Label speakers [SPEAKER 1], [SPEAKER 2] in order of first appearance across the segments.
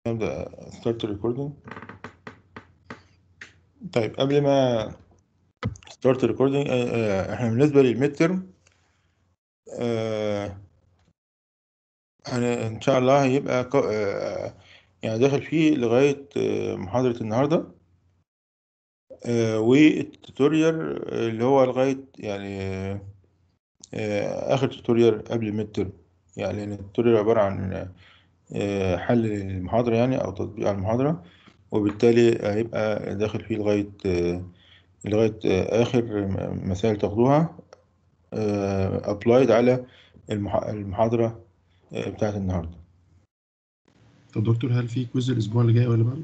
[SPEAKER 1] نبدأ start recording طيب قبل ما start recording آه، آه، احنا بالنسبة للميد ترم ان شاء الله هيبقى ق- آه، يعني داخل فيه لغاية آه، محاضرة النهاردة آه، والتوتوريال اللي هو لغاية يعني آه، آه، آخر توتوريال قبل الميد ترم يعني لأن التوتوريال عبارة عن آه، حل المحاضرة يعني أو تطبيق على المحاضرة وبالتالي هيبقى داخل فيه لغاية آه، لغاية آه، آخر م- مسائل تاخدوها أبلايد على المح- المحاضرة آه، بتاعت النهاردة
[SPEAKER 2] طب دكتور هل في كويز الاسبوع اللي جاي ولا بعده؟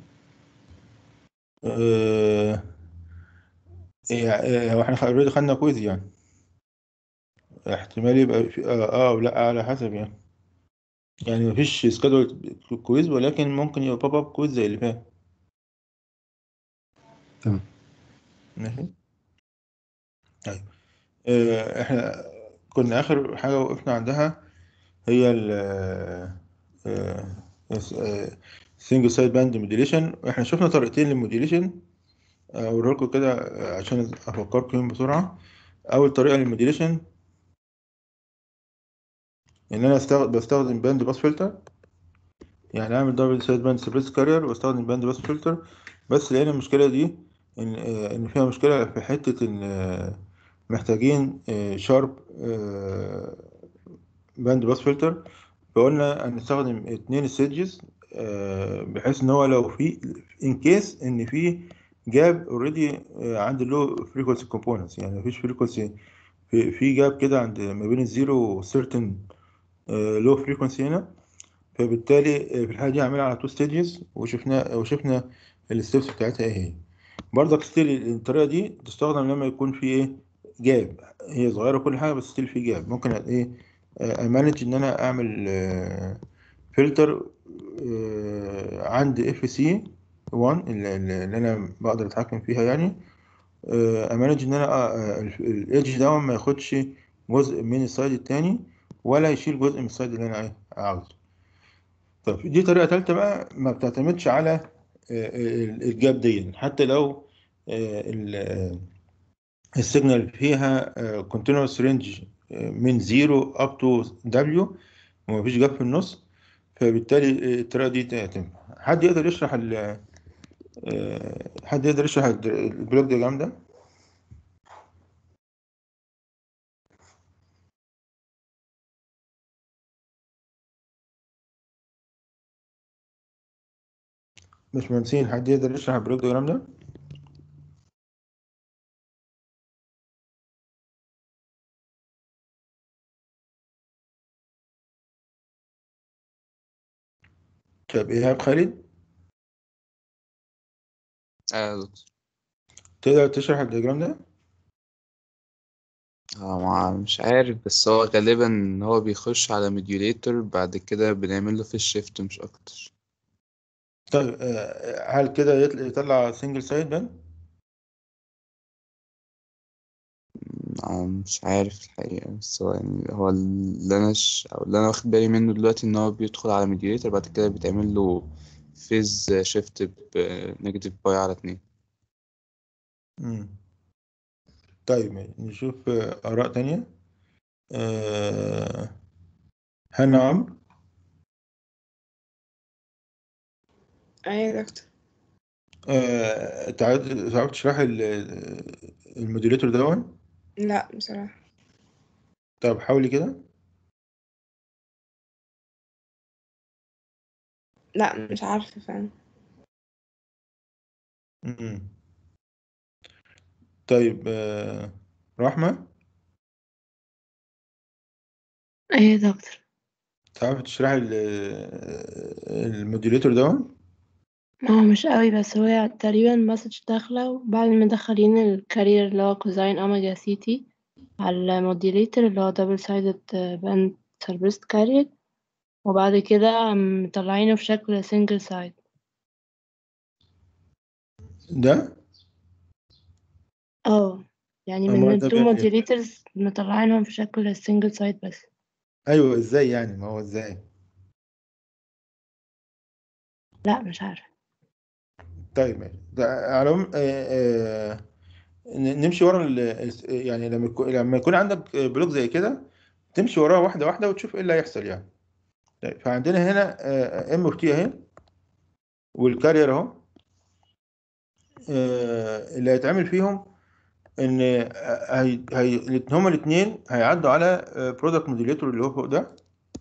[SPEAKER 1] آه، يعني- هو احنا اوريدي خدنا كويز يعني احتمال يبقى في اه آه، أو لا على حسب يعني يعني مفيش سكادول كويز ولكن ممكن يبقى بوب اب كويز زي اللي فات
[SPEAKER 2] تمام
[SPEAKER 1] ماشي طيب آه، احنا كنا اخر حاجة وقفنا عندها هي ال سنجل سايد باند موديليشن احنا شفنا طريقتين للموديليشن اوريها لكم كده آه، عشان افكركم بسرعة اول طريقة للموديليشن ان انا استخدم بستخدم باند باس فلتر يعني اعمل دبل سايد باند سبريس كارير واستخدم باند باس فلتر بس لقينا المشكله دي ان آه، ان فيها مشكله في حته ان آه، محتاجين شارب باند باس فلتر فقلنا هنستخدم اتنين ستيجز بحيث ان هو لو في ان كيس ان في جاب اوريدي عند اللو فريكونسي كومبوننتس يعني مفيش فريكونسي في في جاب كده عند ما بين الزيرو وسيرتن لو فريكونسي هنا فبالتالي في الحالة دي هعملها على تو ستيجز وشفنا وشفنا الستبس بتاعتها ايه هي برضك ستيل الطريقة دي تستخدم لما يكون في ايه جاب هي صغيرة كل حاجة بس ستيل في جاب ممكن ايه امانج ان انا اعمل فلتر عند اف سي 1 اللي اللي انا بقدر اتحكم فيها يعني امانج ان انا الايدج ده ما ياخدش جزء من السايد التاني ولا يشيل جزء من السايد اللي انا ايه عاوزه طب دي طريقة تالتة بقى ما بتعتمدش على آه، ال- الجاب دي حتى لو آه، ال- آه، السيجنال فيها continuous range آه، من 0 up to W ومفيش جاب في النص فبالتالي آه، الطريقة دي تنفع حد يقدر يشرح ال آه، حد يقدر يشرح الد- البلوك دياجرام ده؟ مش مهندسين حد يقدر يشرح البلوك دياجرام ده؟ طب إيهاب خالد
[SPEAKER 3] آه يا دكتور
[SPEAKER 1] تقدر تشرح الدياجرام ده؟
[SPEAKER 3] آه ما مش عارف بس هو غالبا هو بيخش على ميديوليتور بعد كده بنعمل له في الشيفت مش اكتر
[SPEAKER 1] طيب آه، هل كده يطل- يطلع سنجل سايد بان؟
[SPEAKER 3] آه مش عارف الحقيقة بس هو يعني هو اللي انا ش... او اللي انا واخد بالي منه دلوقتي ان هو بيدخل على ميديوليتور بعد كده بيتعمل له فيز شيفت بنيجاتيف باي على اتنين
[SPEAKER 1] مم. طيب نشوف آه، آراء تانية آه، هنا عمرو
[SPEAKER 4] أيوة يا دكتور
[SPEAKER 1] آه، تعرف تعرف تشرح ال- الموديليتور ده
[SPEAKER 4] لا بصراحة
[SPEAKER 1] طب حاولي كده
[SPEAKER 4] لا مش عارفة فعلا
[SPEAKER 1] مم. طيب آه، رحمة
[SPEAKER 5] ايه يا دكتور
[SPEAKER 1] تعرف تشرح ال- الموديليتور ده
[SPEAKER 5] ما هو مش قوي بس هو تقريبا مسج داخلة وبعد ما مدخلين الكارير اللي هو كوزاين اوميجا سيتي على الموديليتر اللي هو دبل سايدد باند سربست كارير وبعد كده مطلعينه في شكل سنجل سايد
[SPEAKER 1] ده
[SPEAKER 5] اه يعني من
[SPEAKER 1] أمال ده
[SPEAKER 5] التو
[SPEAKER 1] بيعمل إيه؟
[SPEAKER 5] موديليترز مطلعينهم في شكل سنجل سايد بس
[SPEAKER 1] ايوه ازاي يعني ما هو ازاي
[SPEAKER 5] لا مش عارفة
[SPEAKER 1] طيب ماشي ده على العموم آه، آه، ن- نمشي ورا ال- ال- يعني لما يكون لما يكون عندك بلوك زي كده تمشي وراها واحده واحده وتشوف ايه اللي هيحصل يعني طيب فعندنا هنا ام اوف تي اهي والكارير اهو آه، اللي هيتعمل فيهم ان آه، هي هي هما الاثنين هيعدوا على برودكت موديليتور اللي هو فوق ده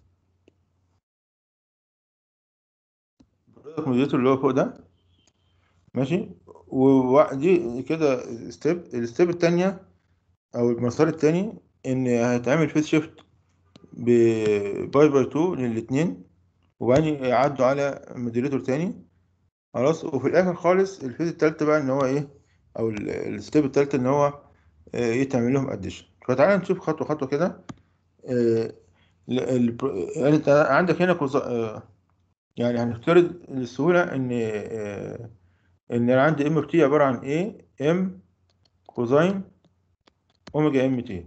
[SPEAKER 1] برودكت موديليتور اللي هو فوق ده ماشي ودي كده ستيب الستيب الثانيه او المسار الثاني ان هيتعمل فيس شيفت باي باي 2 للاثنين وبعدين يعدوا على موديليتور تاني خلاص وفي الاخر خالص الفيز التالتة بقى ان هو ايه او ال- الستيب التالتة ان هو آه، يتعمل لهم اديشن فتعالى نشوف خطوة خطوة كده آه، ال- ال- يعني انت عندك هنا كوز... آه، يعني هنفترض للسهولة ان آه، ان انا عندي ام اوف تي عبارة عن ايه ام كوزاين اوميجا ام تي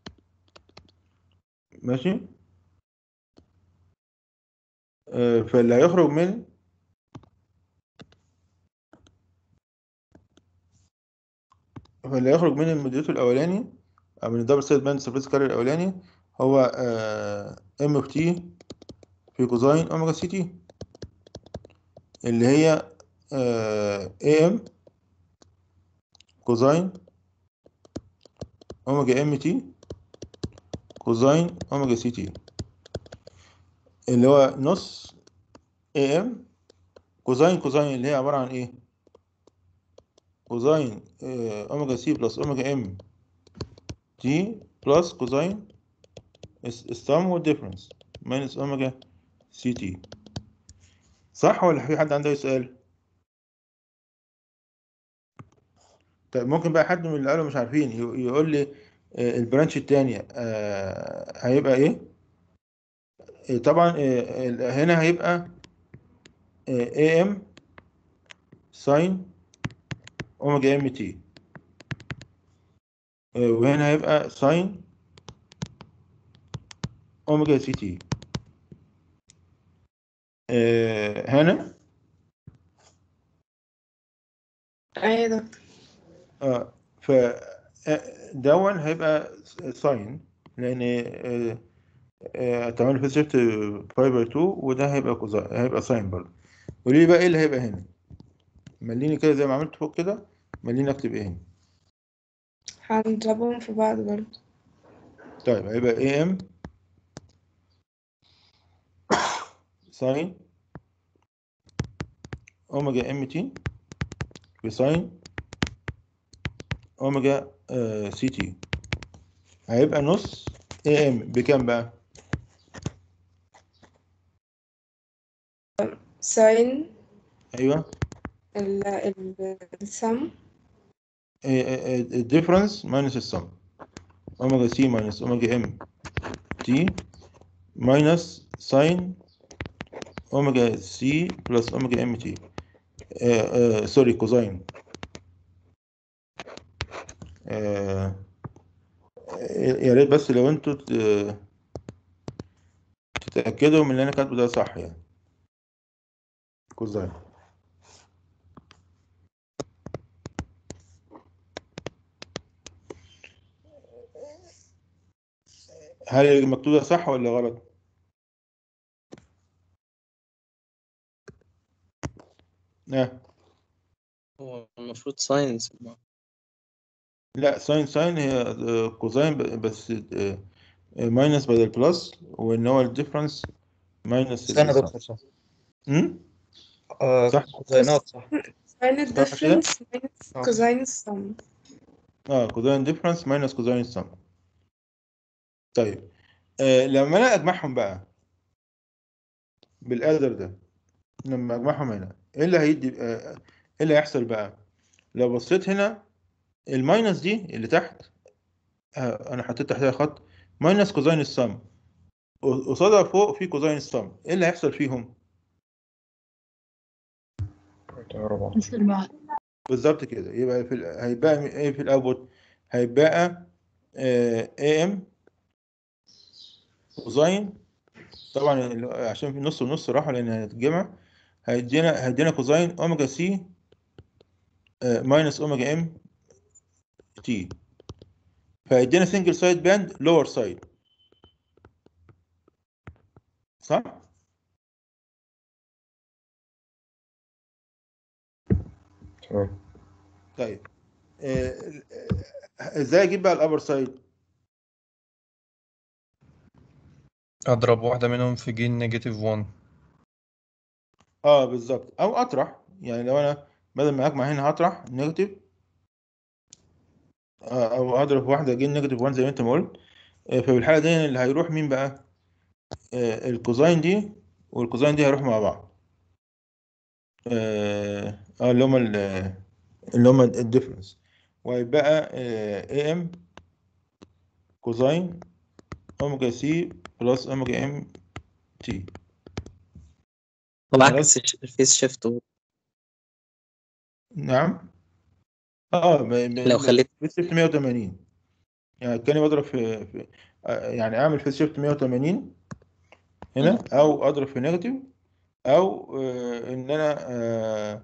[SPEAKER 1] ماشي آه، فاللي هيخرج من فاللي هيخرج من الموديوليتور الاولاني او من الدبل سايد باند سيرفيس كارير الاولاني هو ام اوف تي في كوزاين اوميجا سي تي اللي هي اي ام كوزاين اوميجا ام تي كوزاين اوميجا سي تي اللي هو نص اي ام كوزاين كوزاين اللي هي عبارة عن ايه كوزاين آه، اوميجا سي بلس اوميجا ام تي بلس كوزاين السم والديفرنس ماينس اوميجا سي تي صح ولا في حد عنده أي سؤال طيب ممكن بقى حد من اللي قالوا مش عارفين ي- يقول لي آه، البرانش التانية آه، هيبقى ايه آه، طبعا آه، ال- هنا هيبقى اي ام ساين اوميجا ام تي وهنا هيبقى ساين اوميجا سي تي هنا
[SPEAKER 4] ايوه يا دكتور
[SPEAKER 1] اه ف آه، دون هيبقى ساين لان آه، آه، هتعمل في شيفت فايبر 2 وده هيبقى كوزا هيبقى ساين برضه قولي لي بقى ايه اللي هيبقى هنا مليني كده زي ما عملت فوق كده مليني اكتب ايه هنا
[SPEAKER 4] هنضربهم في بعض برضه
[SPEAKER 1] طيب هيبقى اي ام ساين اوميجا ام تي بساين اوميجا آه سي تي هيبقى نص اي ام بكام بقى
[SPEAKER 4] ساين
[SPEAKER 1] ايوه
[SPEAKER 4] ال ال السم
[SPEAKER 1] الديفرنس ماينس السم اوميجا سي ماينس اوميجا ام تي ماينس ساين اوميجا سي بلس اوميجا ام تي سوري كوزاين آه، يا ريت بس لو انتوا ت- تتأكدوا من اللي انا كاتبه ده صح يعني كوزاين هل المكتوب ده صح ولا غلط؟ اه
[SPEAKER 6] هو المفروض ساينس
[SPEAKER 1] لا ساين ساين هي آه، كوزاين ب- بس آه، آه، ماينس بدل بلس وان هو الديفرنس ماينس
[SPEAKER 7] استنى يا
[SPEAKER 1] الساين.
[SPEAKER 7] دكتور صح
[SPEAKER 1] أمم؟
[SPEAKER 7] آه
[SPEAKER 1] صح.
[SPEAKER 7] كوزينات صح
[SPEAKER 4] ساين الديفرنس ماينس
[SPEAKER 7] آه.
[SPEAKER 4] كوزاين السم
[SPEAKER 1] اه كوزاين ديفرنس ماينس كوزاين سم طيب آه لما انا اجمعهم بقى بالقدر ده لما اجمعهم هنا ايه اللي هيدي آه، ايه اللي هيحصل بقى لو بصيت هنا الماينس دي اللي تحت آه انا حطيت تحتها خط ماينس كوزاين السم قصادها فوق في كوزاين السم ايه اللي هيحصل فيهم
[SPEAKER 5] نفس البعض
[SPEAKER 1] بالظبط كده يبقى في ال- هيبقى ايه في الاوتبوت هيبقى اي ام كوزاين طبعا ال- عشان في نص ونص راحوا لان هتتجمع هيدينا هيدينا كوزين اوميجا سي ماينس اوميجا ام تي فهيدينا سنجل سايد باند لور سايد صح؟
[SPEAKER 2] تمام
[SPEAKER 1] طيب آه، آه، ازاي اجيب بقى الابر سايد؟
[SPEAKER 7] اضرب واحدة منهم في جين نيجاتيف 1
[SPEAKER 1] اه بالظبط او اطرح يعني لو انا بدل ما اجمع هنا هطرح نيجاتيف آه، او اضرب واحده جين نيجاتيف 1 زي ما انت ما قلت آه، فبالحاله دي اللي هيروح مين بقى آه، الكوزاين دي والكوزاين دي هيروح مع بعض اه آه، اللي هما ال- اللي هما الديفرنس وهيبقى اي ام كوزاين اوميجا سي بلس اوميجا ام تي
[SPEAKER 6] هو
[SPEAKER 1] خلاص.
[SPEAKER 6] عكس الش- الفيس شيفت
[SPEAKER 1] نعم اه ب- ب-
[SPEAKER 6] لو خليت
[SPEAKER 1] فيس شيفت 180 يعني كاني بضرب في, في آه، يعني اعمل فيس شيفت 180 هنا او اضرب في نيجاتيف او آه ان انا آه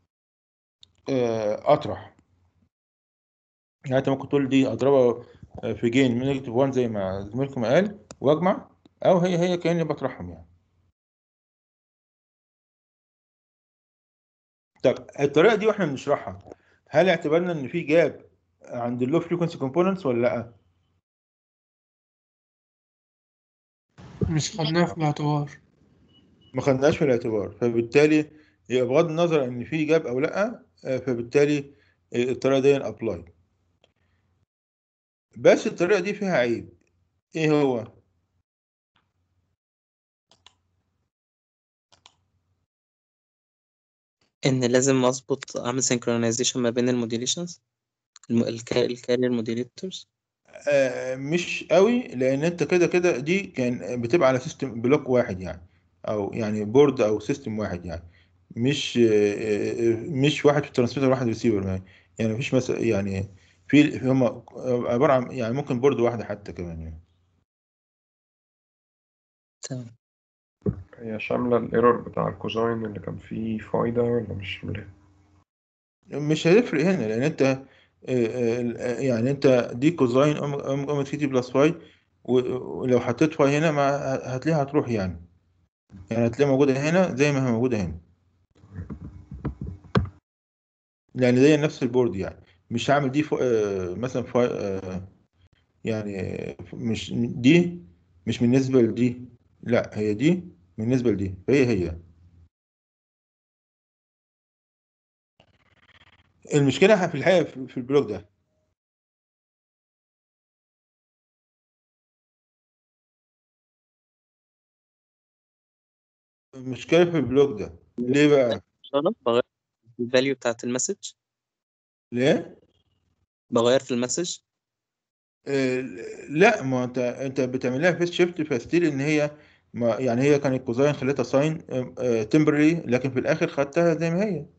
[SPEAKER 1] آه اطرح يعني انت ممكن تقول دي اضربها آه، في جين من نيجاتيف 1 زي ما زميلكم قال واجمع او هي هي كاني بطرحهم يعني طب الطريقه دي واحنا بنشرحها هل اعتبرنا ان في جاب عند اللو فريكونسي كومبوننتس ولا لا؟
[SPEAKER 8] مش خدناها في الاعتبار
[SPEAKER 1] ما خدناش في الاعتبار فبالتالي يبقى بغض النظر ان في جاب او لا آه، فبالتالي آه، الطريقه دي ابلاي بس الطريقه دي فيها عيب ايه هو
[SPEAKER 6] ان لازم اظبط اعمل سينكرونايزيشن ما بين الموديليشنز الكارير موديليتورز
[SPEAKER 1] آه، مش قوي لان انت كده كده دي كان بتبقى على سيستم بلوك واحد يعني او يعني بورد او سيستم واحد يعني مش آه، آه، مش واحد في الترانسميتر واحد ريسيفر يعني مفيش مثلا يعني في هم عباره عن يعني ممكن بورد واحده حتى كمان يعني
[SPEAKER 6] تمام
[SPEAKER 2] هي شاملة الايرور بتاع الكوزاين اللي كان فيه فايدة ولا مش شاملة؟
[SPEAKER 1] مش هيفرق هنا لان انت آه، آه، يعني انت دي كوزاين اوميجا تي تي بلس فاي ولو حطيت فاي هنا ما هتلاقيها هتروح يعني يعني هتلاقيها موجوده هنا زي ما هي موجوده هنا يعني زي نفس البورد يعني مش هعمل دي فو... آه، مثلا فاي... آه، يعني مش دي مش بالنسبه لدي لا هي دي بالنسبه لدي فهي هي المشكله في الحقيقه في في البلوك ده المشكله في البلوك ده ليه بقى
[SPEAKER 6] غلط بغير الفاليو بتاعت المسج
[SPEAKER 1] ليه
[SPEAKER 6] بغير في المسج
[SPEAKER 1] آه، لا ما انت انت بتعملها فيس شيفت فستيل ان هي ما يعني هي كانت كوزاين خليتها ساين تمبرري لكن في الاخر خدتها زي ما هي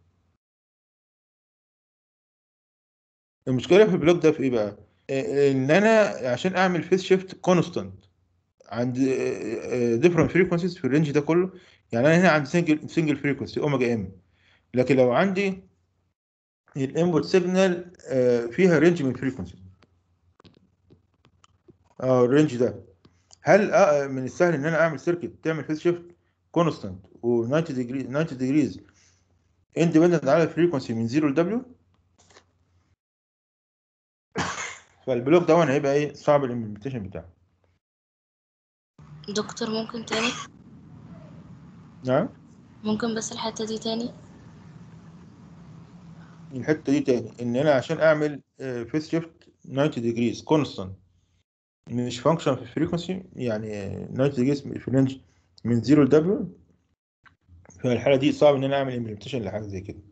[SPEAKER 1] المشكله في البلوك ده في ايه بقى آه، ان انا عشان اعمل فيس شيفت كونستانت عند ديفرنت فريكونسيز في الرينج ده كله يعني انا هنا عندي سنجل سنجل فريكونسي اوميجا ام لكن لو عندي الانبوت سيجنال فيها رينج من فريكونسي اه الرينج ده هل آه، من السهل ان انا اعمل سيركت تعمل فيس شيفت كونستانت و 90 ديجري 90 ديجريز اندبندنت على الفريكونسي من 0 ل دبليو فالبلوك ده هيبقى ايه صعب الامبلمنتيشن بتاعه
[SPEAKER 9] دكتور ممكن تاني
[SPEAKER 1] نعم
[SPEAKER 9] ممكن بس الحتة دي تاني
[SPEAKER 1] الحته دي تاني ان انا عشان اعمل فيس شيفت 90 ديجريز كونستانت مش فانكشن في الفريكونسي يعني 90 ديجريز في رينج من 0 ل دبليو في الحاله دي صعب ان انا اعمل امبلمنتيشن لحاجه زي كده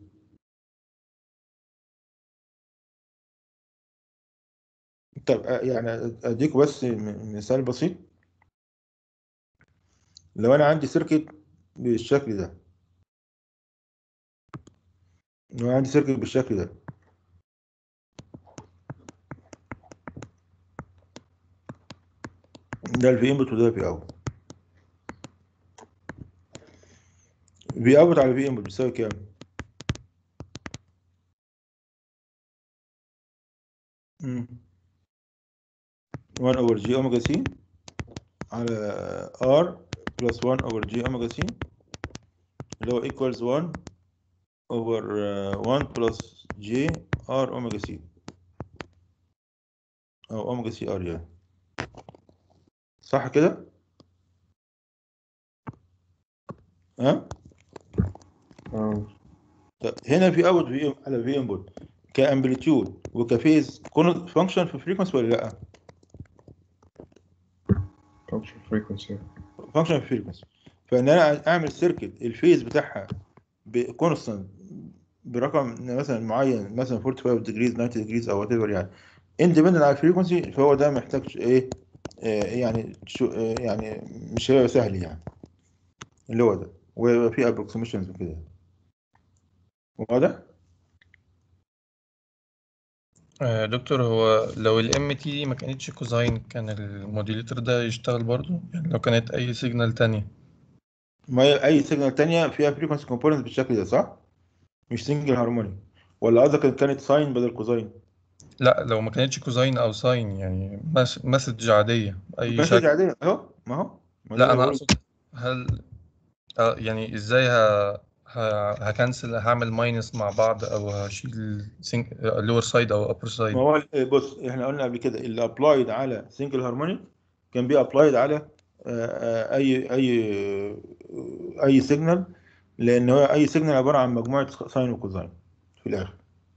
[SPEAKER 1] طب آه، يعني اديكوا بس م- مثال بسيط لو انا عندي سيركت بالشكل ده لو عندي سيركت بالشكل ده ده الفي انبوت وده الفي اوت في اوت على في انبوت بيساوي كام؟ مم. 1 over g omega c على r plus 1 over g omega c اللي هو equals 1 over uh, 1 plus j r omega c أو omega c r يعني صح كده؟ ها؟
[SPEAKER 2] اه
[SPEAKER 1] طب هنا في اوت في على في انبوت كامبليتيود وكفيز فانكشن في فريكونسي ولا لا؟
[SPEAKER 2] فانكشن فريكونسي
[SPEAKER 1] فانكشن في فريكونسي فان انا اعمل سيركت الفيز بتاعها بكونستنت برقم مثلا معين مثلا 45 ديجريز 90 ديجريز او وات ايفر يعني اندبندنت على الفريكونسي فهو ده محتاج ايه آه يعني شو آه يعني مش هيبقى سهل يعني اللي هو ده ويبقى فيه ابروكسيميشنز وكده واضح؟
[SPEAKER 7] آه، دكتور هو لو الام تي دي ما كانتش كوزاين كان الموديليتر ده يشتغل برضو يعني لو كانت اي سيجنال تانية
[SPEAKER 1] ما هي اي سيجنال تانية فيها فريكونسي كومبوننت بالشكل ده صح؟ مش سنجل هارموني ولا قصدك إن كانت ساين بدل كوزاين؟
[SPEAKER 7] لا لو ما كانتش كوزاين او ساين يعني مس- مسج عادية اي
[SPEAKER 1] مسج
[SPEAKER 7] شكل
[SPEAKER 1] عادية اهو ما هو ما ده
[SPEAKER 7] لا
[SPEAKER 1] اللي
[SPEAKER 7] انا
[SPEAKER 1] بقوله.
[SPEAKER 7] اقصد هل آه، يعني ازاي ه... ه... هكنسل هعمل ماينس مع بعض او هشيل لور سايد او ابر سايد
[SPEAKER 1] ما هو ال- بص احنا قلنا قبل كده اللي ابلايد على سنجل هارمونيك كان بي ابلايد على آه، آه، اي اي آه، اي سيجنال لان هو اي سيجنال عباره عن مجموعه ساين وكوزاين في الاخر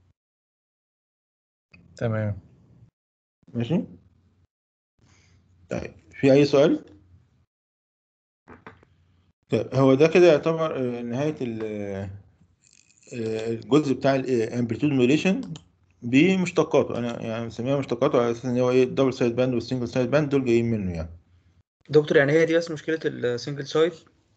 [SPEAKER 7] تمام
[SPEAKER 1] ماشي طيب في اي سؤال طيب هو ده كده يعتبر آه، نهايه ال- آه، الجزء بتاع الامبليتيود موديليشن بمشتقاته انا يعني مسميها مشتقاته على اساس ان هو ايه الدبل سايد باند والسنجل سايد باند دول جايين منه يعني
[SPEAKER 10] دكتور يعني هي دي بس مشكلة السنجل سايد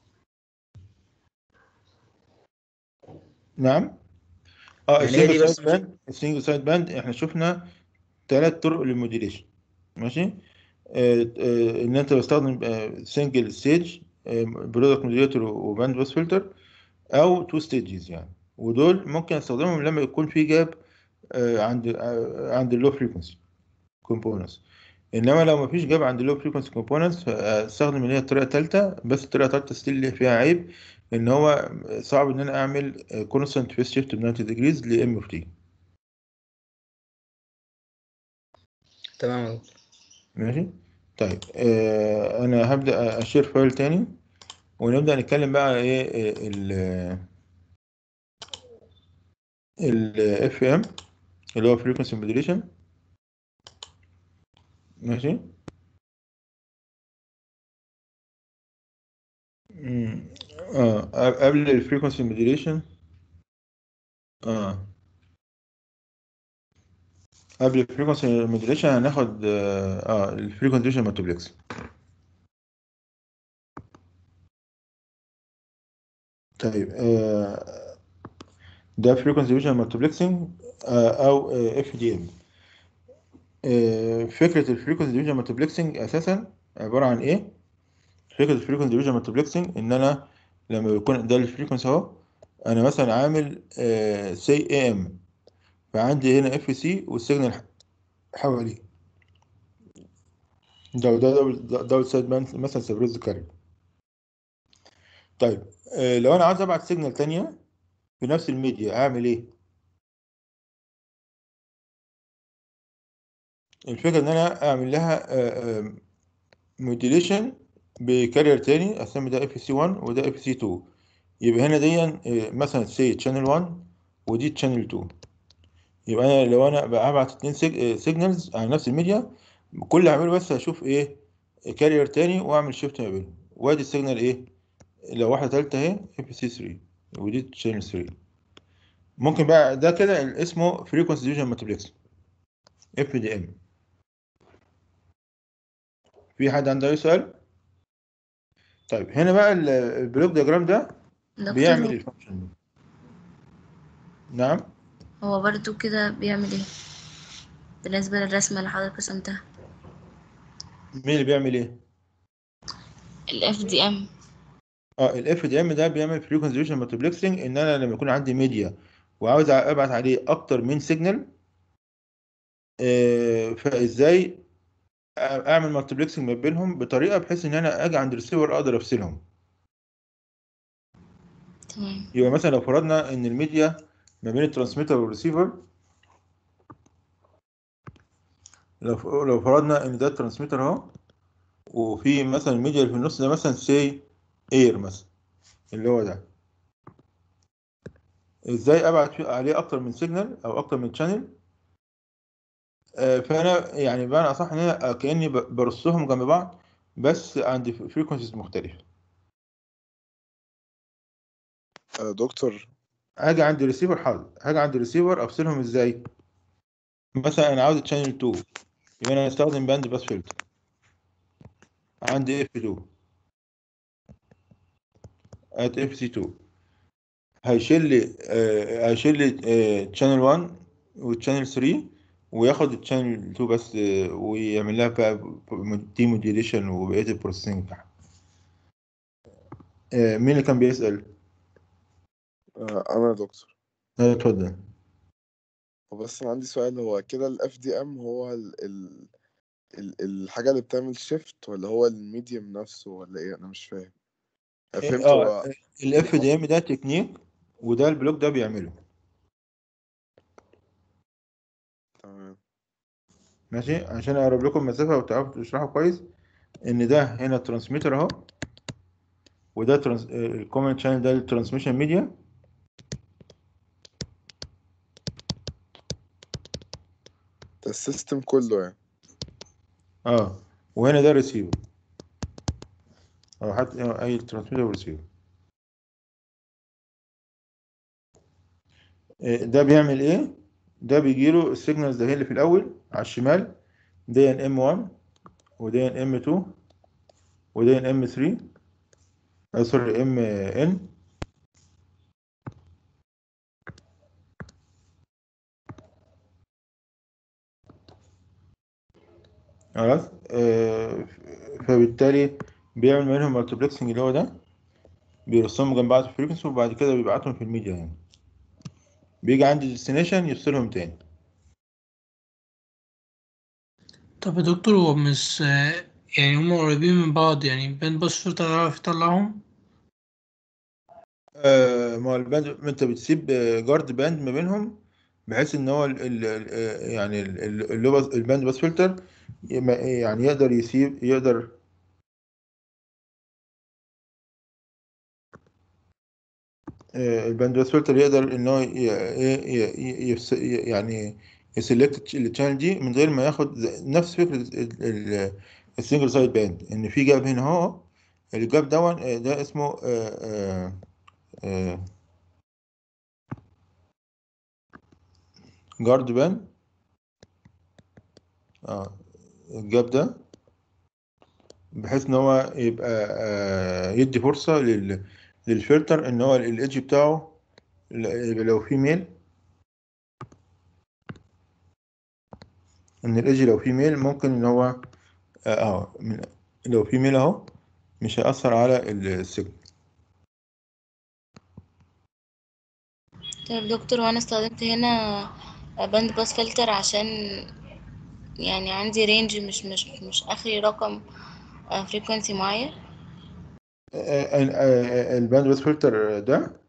[SPEAKER 1] نعم اه
[SPEAKER 10] يعني هي دي
[SPEAKER 1] السنجل
[SPEAKER 10] بس
[SPEAKER 1] سايد باند السنجل سايد باند احنا شفنا ثلاث طرق للموديليشن ماشي آه آه ان انت بستخدم سنجل ستيج برودكت موديليتور وباند باس فلتر او تو ستيجز يعني ودول ممكن استخدمهم لما يكون في جاب آه عند آه عند اللو فريكونسي كومبوننتس انما لو مفيش جاب عند اللو فريكونسي كومبوننتس استخدم اللي هي الطريقه الثالثه بس الطريقه الثالثه ستيل فيها عيب ان هو صعب ان انا اعمل كونستانت فيس شيفت ب 90 ديجريز لام اوف تي
[SPEAKER 10] تمام يا دكتور
[SPEAKER 1] ماشي طيب آه انا هبدا اشير فايل تاني ونبدا نتكلم بقى على ايه ال ال اف ام اللي هو فريكونسي موديليشن ماشي مم. اه قبل الفريكونسي موديليشن اه قبل الفريكونسي موديليشن هناخد اه آه، الفريكونسي موديليشن مالتيبلكس طيب آه ده فريكونسي ديفيجن مالتيبلكسنج او اف دي ام فكره الفريكونسي ديفيجن مالتيبلكسنج اساسا عباره عن ايه فكره الفريكونسي ديفيجن مالتيبلكسنج ان انا لما يكون ده الفريكونسي اهو انا مثلا عامل سي اي ام فعندي هنا اف سي والسيجنال حواليه ده ده دبل دبل سايد باند مثلا سبريز كاري طيب آه لو انا عايز ابعت سيجنال تانية في نفس الميديا اعمل ايه الفكره ان انا اعمل لها موديليشن بكارير تاني اسمي ده اف سي 1 وده اف سي 2 يبقى هنا دي آه، مثلا سي تشانل 1 ودي تشانل 2 يبقى انا لو انا ببعت اتنين سيجنالز على نفس الميديا كل اللي هعمله بس هشوف ايه كارير تاني واعمل شيفت ما بينهم وادي السيجنال ايه لو واحده تالتة اهي اف سي 3 ودي تشانل 3 ممكن بقى ده كده اسمه فريكونسي ديفيجن مالتيبلكس اف دي ام في حد عنده اي سؤال طيب هنا بقى ال- البلوك دياجرام ده بيعمل
[SPEAKER 9] دكتور
[SPEAKER 1] الفانكشن دي نعم
[SPEAKER 9] هو برضو كده بيعمل ايه بالنسبة للرسمة اللي حضرتك رسمتها
[SPEAKER 1] مين اللي بيعمل ايه
[SPEAKER 9] ال FDM
[SPEAKER 1] اه الاف دي ام ده بيعمل فريكونسي ديفيجن مالتيبلكسنج ان انا لما يكون عندي ميديا وعاوز ابعت عليه اكتر من سيجنال آه فازاي اعمل مالتيبلكسنج ما بينهم بطريقه بحيث ان انا اجي عند الريسيفر اقدر افصلهم
[SPEAKER 9] تمام
[SPEAKER 1] يبقى مثلا لو فرضنا ان الميديا ما بين الترانسميتر والريسيفر لو لو فرضنا ان ده الترانسميتر اهو وفي مثلا الميديا اللي في النص ده مثلا سي اير مثلا اللي هو ده ازاي ابعت فيه- عليه اكتر من سيجنال او اكتر من شانل فانا يعني بمعنى اصح ان انا كاني ب- برصهم جنب بعض بس عند فريكونسيز مختلفه
[SPEAKER 11] آه، دكتور
[SPEAKER 1] هاجي عند الريسيفر حاضر هاجي عند الريسيفر افصلهم ازاي مثلا انا عاوز تشانل 2 يبقى انا هستخدم باند باس فلتر عندي اف 2 ات اف سي 2 هيشيل لي آه، هيشيل لي تشانل 1 وتشانل 3 وياخد التشانل 2 بس آه، ويعمل لها بقى دي موديليشن وبقيه البروسيسنج بتاعها آه، مين اللي كان بيسأل؟
[SPEAKER 11] آه، انا يا دكتور
[SPEAKER 1] آه، اتفضل
[SPEAKER 11] هو بس انا عندي سؤال هو كده الاف دي ام هو ال ال ال الحاجة اللي بتعمل شيفت ولا هو الميديم نفسه ولا ايه انا مش فاهم أنا فهمت
[SPEAKER 1] اه
[SPEAKER 11] هو
[SPEAKER 1] الاف دي ام ده تكنيك وده البلوك ده بيعمله
[SPEAKER 11] تمام
[SPEAKER 1] ماشي عشان اقرب لكم المسافه وتعرفوا تشرحوا كويس ان ده هنا الترانسميتر اهو وده ترانس... الكومن شانل ده الترانسميشن ميديا
[SPEAKER 11] ده السيستم كله يعني
[SPEAKER 1] اه وهنا ده الريسيفر او حتى اي ترانسميتر وريسيفر ده بيعمل ايه ده بيجيله السيجنالز ده هي اللي في الاول على الشمال ده ان ام 1 وده ان ام 2 وده ان ام 3 آه سوري ام ان خلاص آه فبالتالي بيعمل منهم مالتيبلكسنج اللي هو ده بيرسمهم جنب بعض في الفريكونسي وبعد كده بيبعتهم في الميديا يعني بيجي عند الديستنيشن يفصلهم تاني
[SPEAKER 8] طب يا دكتور هو مش يعني هم قريبين من بعض يعني بين باس فلتر يعرف يطلعهم
[SPEAKER 1] آه ما هو الباند ما انت بتسيب آه، جارد باند ما بينهم بحيث ان هو ال ال ال آه، يعني ال- ال- اللي هو الباند باس فلتر يم- يعني يقدر يسيب يقدر آه، الباند باس فلتر يقدر ان هو ي- ي- ي- يفس- يعني يسلكت التشانل دي من غير ما ياخد نفس فكرة السنجل سايد باند ان في جاب هنا اهو الجاب دون آه، ده اسمه آه، آه، آه، جارد باند اه الجاب ده بحيث ان هو يبقى آه، يدي فرصة لل للفلتر ان هو الايدج بتاعه ل- يبقى لو في ميل ان الايدج لو في ميل ممكن ان هو اه آه، من- لو في ميل اهو مش هيأثر على السيجنال
[SPEAKER 9] طيب دكتور وانا استخدمت هنا باند باس فلتر عشان يعني عندي رينج مش مش مش اخري رقم فريكوانسي معين
[SPEAKER 1] الباند بس فلتر ده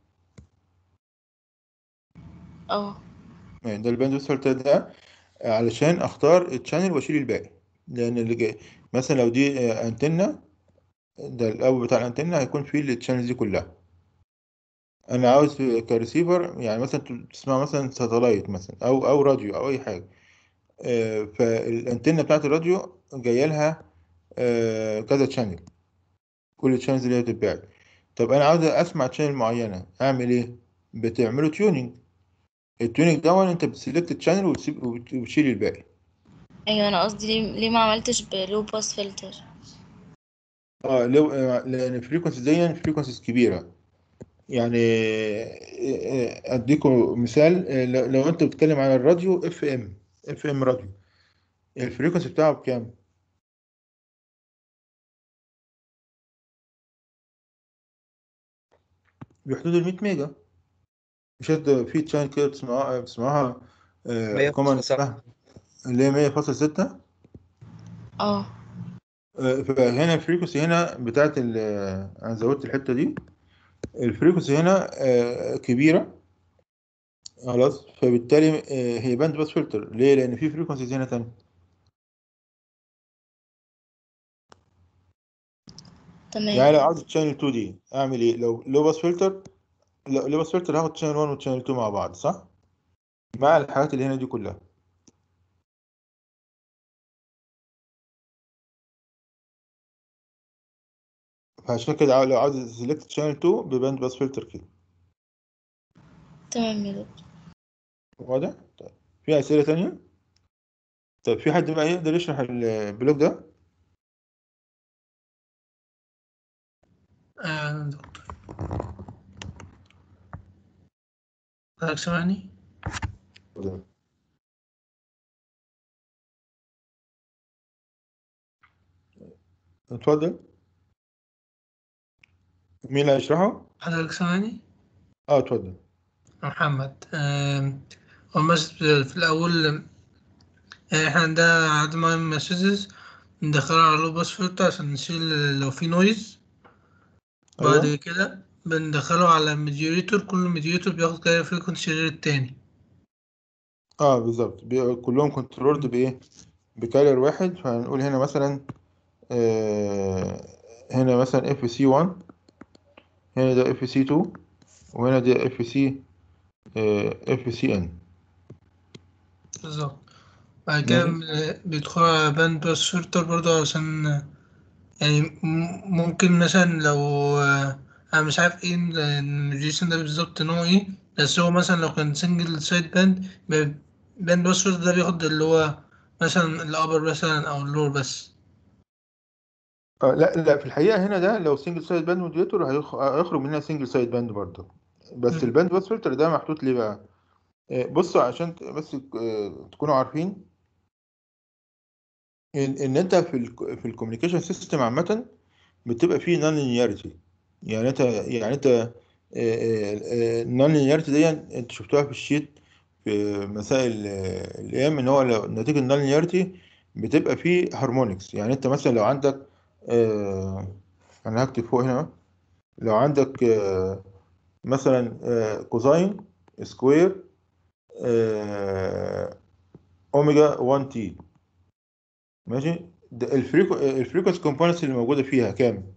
[SPEAKER 9] اه
[SPEAKER 1] يعني ده الباند بس فلتر ده علشان اختار الشانل واشيل الباقي لان اللي جاي مثلا لو دي آه، انتنة ده الاول بتاع الانتنة هيكون فيه الشانلز دي كلها انا عاوز في- كريسيفر يعني مثلا تسمع مثلا ساتلايت مثلا او او راديو او اي حاجه آه، فالانتنه بتاعت الراديو جايه لها آه، كذا تشانل كل الشانلز اللي هي بتتباع طب انا عاوز اسمع تشانل معينه اعمل ايه بتعمله تيوننج التيوننج ده انت بتسلكت الشانل وتسيب وبت- وبتشيل الباقي
[SPEAKER 9] ايوه انا قصدي ليه, ليه ما عملتش بلو باس فلتر
[SPEAKER 1] اه لو آه، لان الفريكونسي دي فريكونسيز كبيره يعني آه، آه، اديكم مثال آه، لو لو انت بتتكلم على الراديو اف ام اف ام راديو الفريكونسي بتاعه بكام بحدود ال 100 ميجا مش هت- في تشانل كده بتسمعوها بتسمعوها
[SPEAKER 10] مية
[SPEAKER 1] كومن
[SPEAKER 10] فاصلة سبعة.
[SPEAKER 1] اللي هي 100.6
[SPEAKER 9] اه
[SPEAKER 1] آه، فهنا الفريكونسي هنا بتاعت ال انا زودت الحته دي الفريكونسي هنا آه، كبيره خلاص فبالتالي آه، هي باند باس فلتر ليه لان في فريكونسيز هنا تانية يعني لو
[SPEAKER 9] تمام
[SPEAKER 1] عاوز تشانل 2 دي اعمل ايه لو لو باس فلتر لو لو باس فلتر هاخد تشانل 1 وتشانل 2 مع بعض صح مع الحاجات اللي هنا دي كلها فعشان كده عاو- لو عاوز سيلكت تشانل 2 بباند باس فلتر كده
[SPEAKER 9] تمام يا دكتور
[SPEAKER 1] واضح طيب في اسئله تانية طيب في حد بقى يقدر يشرح البلوك ده
[SPEAKER 8] آه دكتور حضرتك سامعني؟
[SPEAKER 1] اتفضل مين اللي هيشرحه
[SPEAKER 8] حضرتك سامعني؟
[SPEAKER 1] اه اتفضل
[SPEAKER 8] محمد آم، هو بس في الأول يعني احنا عندنا عدد معين من المسجز ندخلها على لو باس فلتر عشان نشيل لو في نويز بعد
[SPEAKER 1] ايوه
[SPEAKER 8] كده بندخله على ميديوريتور كل ميديوريتور بياخد كده فريكونسي غير التاني
[SPEAKER 1] اه بالظبط بي- كلهم كنترولد بايه بكالر واحد فهنقول هنا مثلا آه هنا مثلا اف سي 1 هنا ده اف سي 2 وهنا ده اف سي اف سي ان
[SPEAKER 8] بالظبط بعد كده
[SPEAKER 1] ماشي
[SPEAKER 8] ب- بيدخل على باند باس فلتر برضه عشان يعني م- ممكن مثلا لو آه، انا مش عارف ايه الجيسون ده بالظبط نوعه ايه بس هو مثلا لو كان سنجل سايد باند باند باس فلتر ده بياخد اللي هو مثلا الابر مثلا او اللور بس
[SPEAKER 1] آه لا لا في الحقيقة هنا ده لو سنجل سايد باند موديوليتور هيخ- هيخرج منها سنجل سايد باند برضه بس
[SPEAKER 8] مم.
[SPEAKER 1] الباند باس فلتر ده محطوط ليه بقى آه، بصوا عشان ت- بس آه، تكونوا عارفين ان ان انت في ال في الكوميونيكيشن سيستم عامة بتبقى فيه نون لينياريتي يعني انت يعني انت النون لينياريتي دي انت شفتوها في الشيت في مسائل آه، الايام ان هو لو نتيجة النون لينياريتي بتبقى فيه هارمونكس يعني انت مثلا لو عندك آه، انا هكتب فوق هنا لو عندك آه، مثلا آه، كوزاين سكوير آه، اوميجا 1 تي ماشي ده الفريكو الفريكونسي كومبوننتس اللي موجوده فيها كام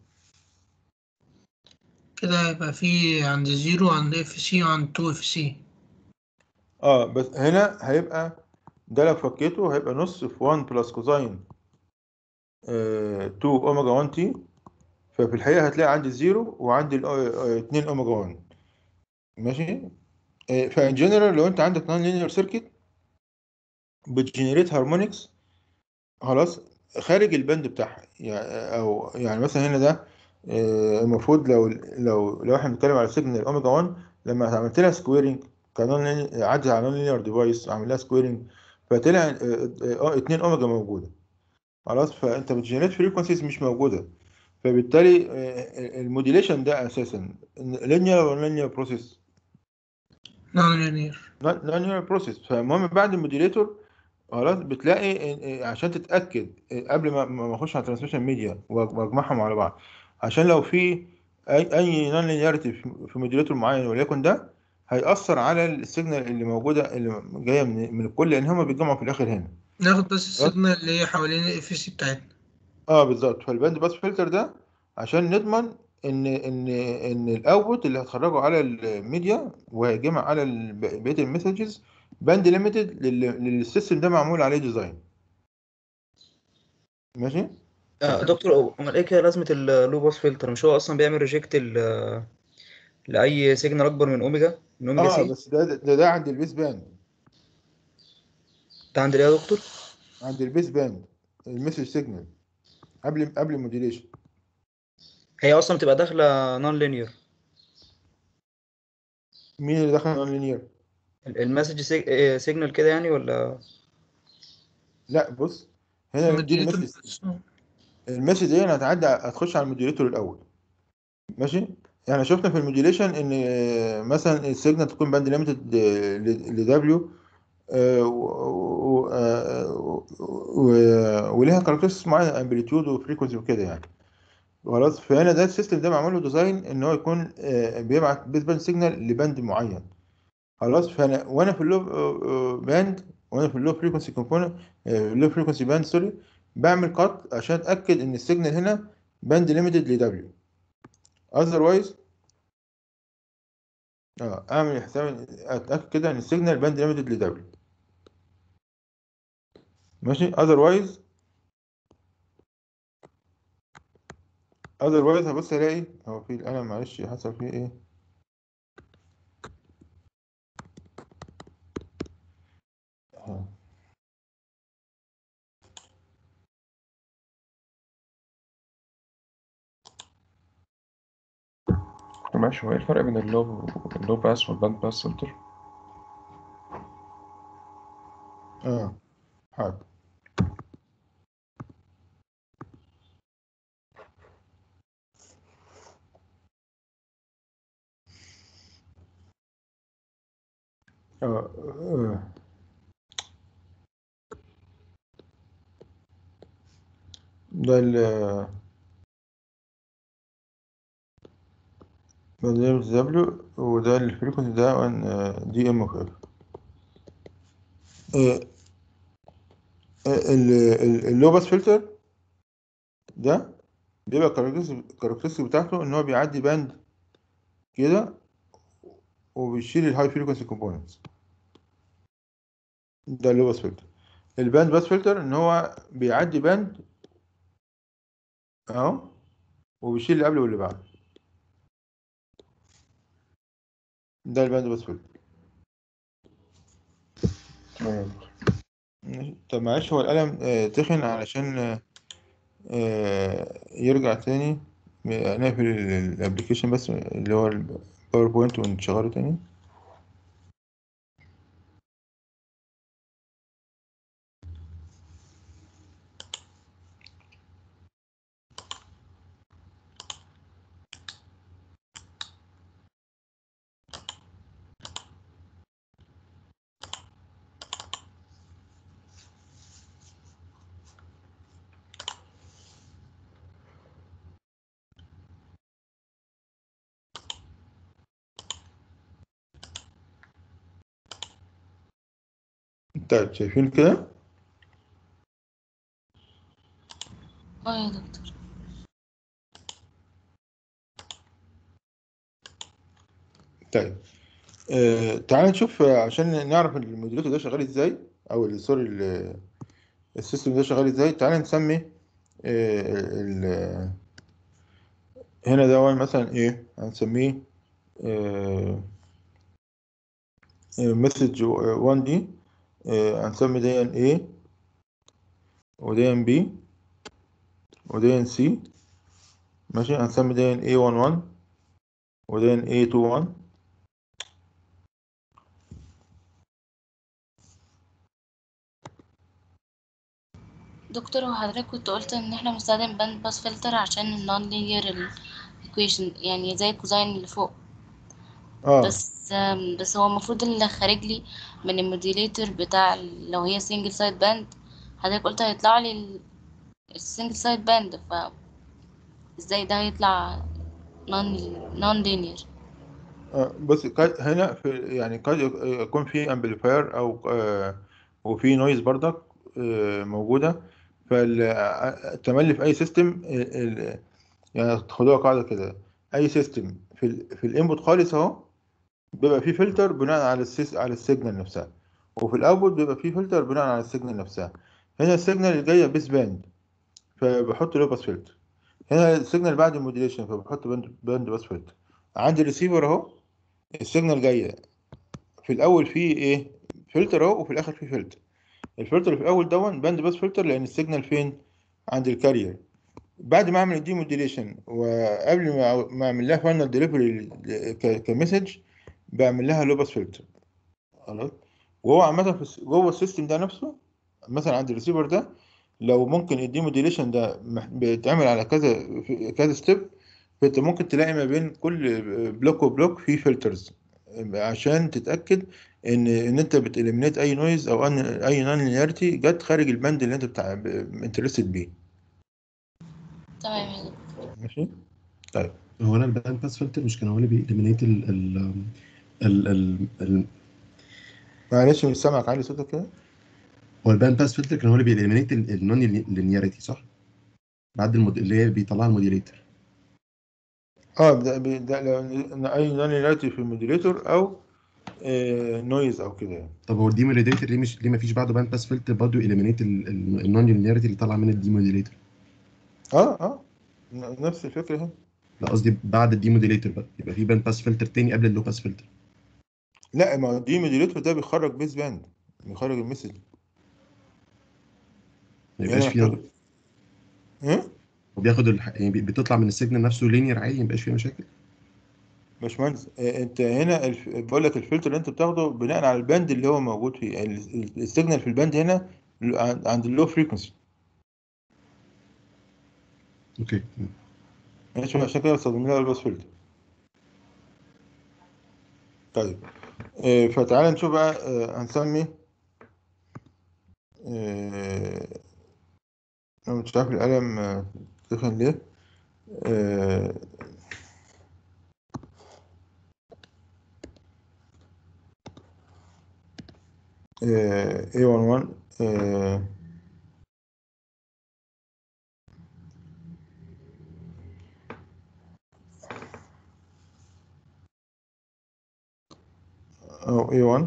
[SPEAKER 8] كده هيبقى في عند زيرو عند اف سي وعند تو اف سي
[SPEAKER 1] اه بس هنا هيبقى ده لو فكيته هيبقى نص في 1 بلس كوزاين آه 2 اوميجا 1 تي ففي الحقيقه هتلاقي عندي زيرو وعندي 2 اوميجا 1 ماشي آه فان جنرال لو انت عندك نون لينير سيركت بتجنريت هارمونكس خلاص خارج البند بتاعها يعني او يعني مثلا هنا ده آه، المفروض لو لو لو احنا بنتكلم على سيجنال اوميجا 1 لما عملت لها سكويرنج كانون عدى على نون لينير ديفايس عمل لها سكويرنج فطلع آه، آه، اتنين اوميجا موجوده خلاص فانت بتجنريت فريكونسيز مش موجوده فبالتالي آه، الموديليشن ده اساسا لينير ولا لينير بروسيس
[SPEAKER 8] نون لينير
[SPEAKER 1] نون لينير بروسيس فالمهم بعد الموديليتور خلاص بتلاقي إن- إن- عشان تتاكد قبل ما ما اخش على ترانسميشن ميديا واجمعهم على بعض عشان لو في اي اي نون لينياريتي في موديوليتور معين وليكن ده هيأثر على السيجنال اللي موجوده اللي جايه من من الكل لان هما بيتجمعوا في الاخر هنا
[SPEAKER 8] ناخد بس
[SPEAKER 1] خلاص
[SPEAKER 8] السيجنال اللي هي حوالين الاف سي بتاعتنا
[SPEAKER 1] اه بالظبط فالباند باس فلتر ده عشان نضمن ان ان ان الاوتبوت اللي هتخرجه على الميديا وهيجمع على ال- بقيه المسجز باند ليميتد للسيستم ده معمول عليه ديزاين ماشي
[SPEAKER 10] آه دكتور امال ايه كده لازمه اللو باس فلتر مش هو اصلا بيعمل ريجكت لاي سيجنال اكبر من اوميجا من اوميجا
[SPEAKER 1] اه
[SPEAKER 10] سي
[SPEAKER 1] بس ده ده, ده عند البيس باند
[SPEAKER 10] ده عند ايه يا دكتور
[SPEAKER 1] عند البيس باند المسج سيجنال قبل قبل الموديليشن
[SPEAKER 10] هي اصلا بتبقى داخله نون لينير
[SPEAKER 1] مين اللي دخل نون لينير
[SPEAKER 10] المسج سيجنال كده يعني ولا
[SPEAKER 1] لا بص هنا دي
[SPEAKER 8] الموديوليتور
[SPEAKER 1] المسج المسج دي هتعدي هتخش على الموديليتور الاول ماشي يعني شفنا في الموديليشن ان آه، مثلا السيجنال تكون باند ليميتد ل دبليو وليها كاركترستكس معينه امبليتيود وفريكونسي وكده يعني خلاص فهنا ده السيستم ده معمول له ديزاين ان هو يكون آه، بيبعت بيس باند سيجنال لباند معين خلاص فانا وانا في اللو باند وانا في اللو فريكونسي كومبوننت اللو فريكونسي باند سوري بعمل كات عشان اتاكد ان السيجنال هنا باند ليميتد لدبليو اذروايز اه اعمل حساب اتاكد كده ان السيجنال باند ليميتد لدبليو ماشي اذروايز اذروايز هبص الاقي هو في القلم معلش حصل فيه ايه آه.
[SPEAKER 2] ماشي هو ايه الفرق بين اللو اللو باس والباند باس فلتر؟
[SPEAKER 1] اه حاضر اه آه. ده ال ده دبليو وده الفريكونسي ده دي ام اوف اف اللو باس فلتر ده بيبقى الكاركترستيك بتاعته ان هو بيعدي باند كده وبيشيل الهاي فريكونسي كومبوننتس ده اللو باس فلتر الباند باس فلتر ان هو بيعدي باند اهو وبيشيل اللي قبله واللي بعده ده الباند باس فلتر
[SPEAKER 2] تمام
[SPEAKER 1] ماشي. طب معلش هو القلم آه، تخن علشان آه، آه، يرجع تاني نقفل الابلكيشن بس اللي هو الباوربوينت ونشغله تاني طيب شايفين كده
[SPEAKER 9] اه يا دكتور
[SPEAKER 1] طيب آه تعال نشوف آه، عشان نعرف الموديليتور ده شغال ازاي او ال- سوري ال- السيستم ده شغال ازاي تعال نسمي آه ال هنا ده مثلا ايه هنسميه مسج 1 دي آه، هنسمي دي A ودي B ودي C ماشي هنسمي دي A11 ودي A21
[SPEAKER 9] دكتور هو حضرتك كنت قلت ان احنا بنستخدم باند باس فلتر عشان النون لينير ايكويشن يعني زي الكوزاين اللي فوق
[SPEAKER 1] اه
[SPEAKER 9] بس آم، بس هو المفروض اللي خارج لي من الموديليتور بتاع ال- لو هي سنجل سايد باند حضرتك قلت هيطلع لي السنجل سايد باند ف ازاي ده هيطلع نون نون لينير
[SPEAKER 1] آه، بص قد- هنا في يعني قد يكون في امبليفاير او آه، وفي نويز برضك آه، موجوده فالتملي في اي سيستم يعني خدوها قاعده كده اي سيستم في ال في الانبوت خالص اهو بيبقى فيه فلتر بناء على السيس على السيجنال نفسها وفي الاوتبوت بيبقى فيه فلتر بناء على السيجنال نفسها هنا السيجنال اللي جايه بيس باند فبحط له باس فلتر هنا السيجنال بعد الموديليشن فبحط باند باند باس فلتر عندي الريسيفر اهو السيجنال جايه في الاول فيه ايه فلتر اهو وفي الاخر فيه فلتر الفلتر اللي في الاول دون باند باس فلتر لان السيجنال فين عند الكارير بعد ما اعمل الدي موديليشن وقبل ما ما اعمل لها فاينل ديليفري كمسج بعمل لها لو باس فلتر خلاص وهو عامه في الس- جوه السيستم ده نفسه مثلا عند الريسيفر ده لو ممكن الدي موديليشن ده مح- بيتعمل على كذا في كذا ستيب فانت ممكن تلاقي ما بين كل بلوك وبلوك في فلترز عشان تتاكد ان ان انت بتاليمينيت اي نويز او ان اي نون لينياريتي جت خارج البند اللي انت بتاع انترستد بيه
[SPEAKER 9] تمام يا دكتور
[SPEAKER 1] ماشي طيب
[SPEAKER 12] هو انا الباند باس فلتر مش كان هو اللي بيليمينيت ال ال ال ال ال
[SPEAKER 1] معلش مش سامعك عالي صوتك كده
[SPEAKER 12] هو الباند باس فلتر كان هو اللي بيليمينيت النون لينياريتي صح؟ بعد المود... اللي هي بيطلعها الموديليتر
[SPEAKER 1] اه ده, بي- ده لو اي نون لينياريتي في الموديليتور او نويز او كده يعني
[SPEAKER 12] طب هو الديموديليتر ليه مش ليه ما فيش بعده باند باس فلتر برضه اليمينيت النون لينياريتي اللي طالعه من الديموديليتر
[SPEAKER 1] اه اه ن- نفس الفكره هنا
[SPEAKER 12] لا قصدي بعد الديموديليتر بقى يبقى في باند باس فلتر تاني قبل اللو باس فلتر
[SPEAKER 1] لا ما هو دي موديليتور ده بيخرج بيس باند بيخرج المسج
[SPEAKER 12] ما
[SPEAKER 1] يعني
[SPEAKER 12] يبقاش فيها
[SPEAKER 1] محتاج ايه
[SPEAKER 12] وبياخد الح... يعني بي- بتطلع من السيجنال نفسه لينير عادي ما يبقاش فيها مشاكل
[SPEAKER 1] باشمهندس آه، انت هنا الف... بقول لك الفلتر اللي انت بتاخده بناء على الباند اللي هو موجود فيه ال- ال- السيجنال في الباند هنا ل- عند عند اللو فريكونسي
[SPEAKER 12] اوكي
[SPEAKER 1] ماشي عشان كده استخدم لها الباس فلتر طيب آه، فتعالى نشوف بقى آه، هنسمي آه، انا مش عارف القلم آه، تخن ليه آه، آه، A11 آه، أو A1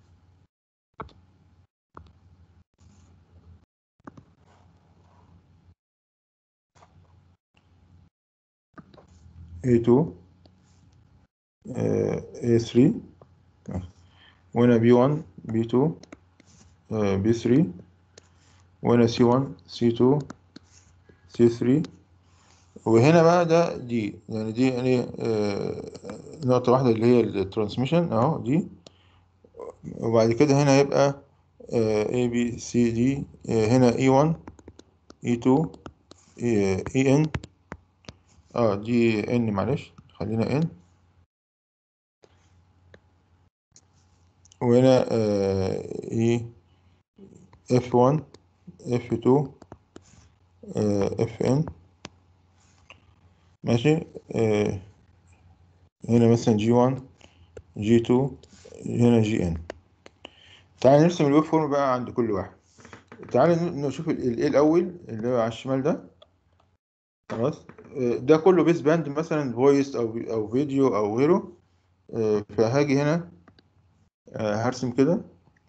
[SPEAKER 1] A2 آه، A3 وهنا B1 B2 آه، B3 وهنا C1 C2 C3 وهنا بقى ده دي يعني دي يعني آه، نقطة واحدة اللي هي الترانسميشن اهو دي وبعد كده هنا هيبقى آه، A B C D آه، هنا E1 E2 آه، EN اه دي N معلش خلينا N وهنا آه، E F1 F2 آه، FN ماشي آه، هنا مثلا G1 G2 هنا GN تعال نرسم الويب فورم بقى عند كل واحد تعال ن- نشوف ال ال- الأول اللي هو على الشمال ده خلاص آه، ده كله بيس باند مثلا فويس أو أو فيديو أو غيره آه، فهاجي هنا آه، هرسم كده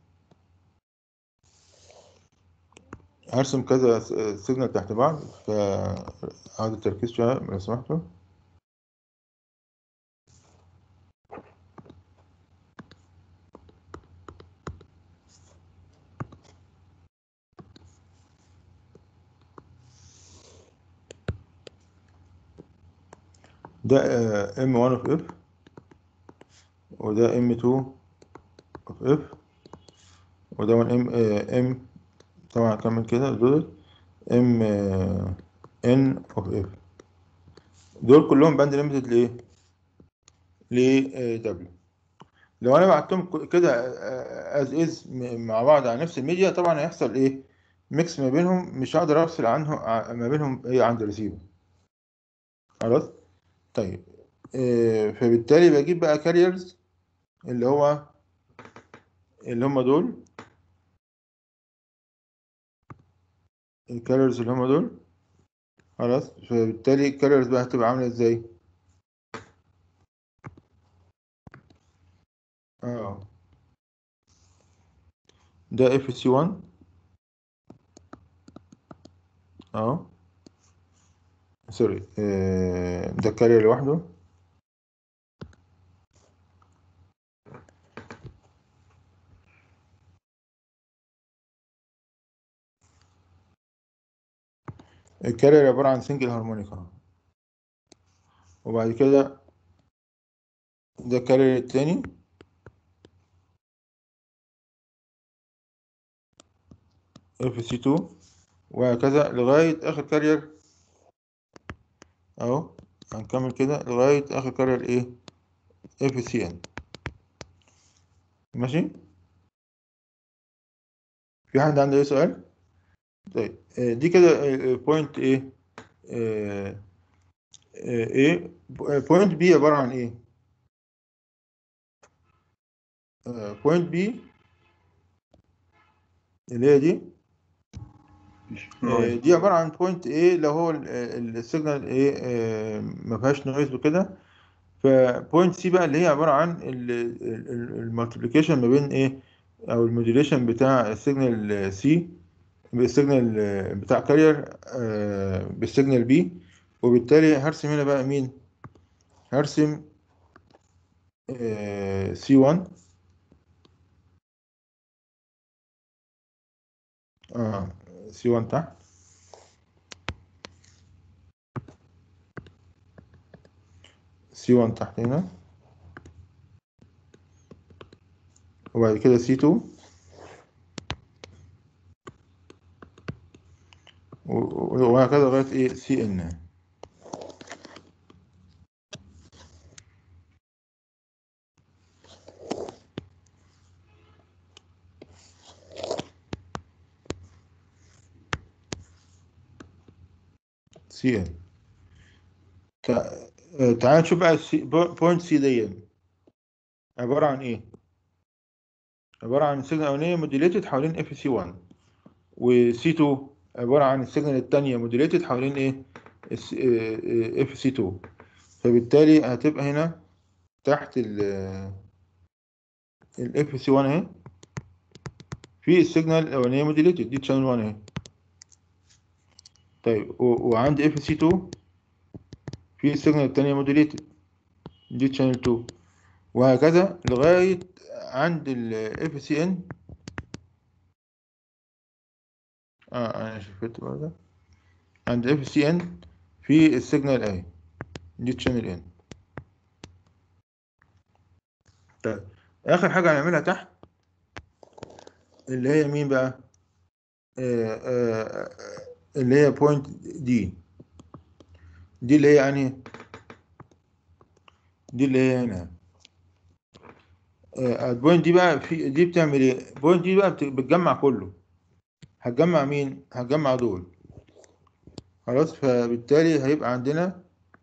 [SPEAKER 1] هرسم كذا سيجنال تحت بعض فعاوز التركيز شوية لو سمحتوا ده ام 1 اوف اف وده ام 2 اوف اف وده ام ام طبعا هكمل كده دول ام ان اوف اف دول كلهم باند ليميتد لايه؟ ل دبليو لو انا بعتهم ك- كده از از مع بعض على نفس الميديا طبعا هيحصل ايه؟ ميكس ما بينهم مش هقدر افصل عنه ع- ما بينهم ايه عند الريسيفر خلاص؟ طيب آه، فبالتالي بجيب بقى كاريرز اللي هو اللي هم دول الكاريرز اللي هم دول خلاص فبالتالي الكاريرز بقى هتبقى عاملة ازاي؟ اه ده اف سي 1 اهو سوري آه، ده كارير لوحده الكارير عبارة عن سنجل هارمونيكا وبعد كده ده الكارير التاني اف سي 2 وهكذا لغاية آخر كارير اهو هنكمل كده لغاية آخر كارير إيه اف سي ان ماشي في حد عنده أي سؤال طيب آه، دي كده بوينت إيه آه، آه، إيه بوينت بي عبارة عن إيه بوينت بي اللي هي دي آه، دي عبارة عن بوينت ايه لو هو السيجنال ايه آه، ما فيهاش نويز وكده فبوينت سي بقى اللي هي عبارة عن المالتيبليكيشن ما بين ايه او الموديوليشن بتاع السيجنال سي بالسيجنال بتاع كارير بالسيجنال بي وبالتالي هرسم هنا بقى مين هرسم سي 1 اه سي 1 تحت سي 1 تحت هنا وبعد كده سي 2 وهكذا لغاية ايه سي ان سي ان تعال نشوف بقى بوينت سي دي عبارة عن ايه عبارة عن السيجنال الأولانية موديليتد حوالين اف سي 1 وسي 2 عبارة عن السيجنال التانية موديليتد حوالين ايه اف سي 2 فبالتالي هتبقى هنا تحت ال الاف سي 1 اهي في السيجنال الأولانية موديليتد دي تشانل 1 اهي طيب و- وعندي اف سي 2 في السيجنال التانية موديليتد دي تشانل 2 وهكذا لغاية عند ال اف سي ان اه انا شفت بقى عند اف سي ان في السيجنال اهي دي تشانل ان طيب اخر حاجة هنعملها تحت اللي هي مين بقى آه آه اللي هي بوينت دي دي اللي هي انهي دي اللي هي هنا آه، البوينت دي بقى في دي بتعمل ايه البوينت دي بقى بت- بتجمع كله هتجمع مين هتجمع دول خلاص فبالتالي هيبقى عندنا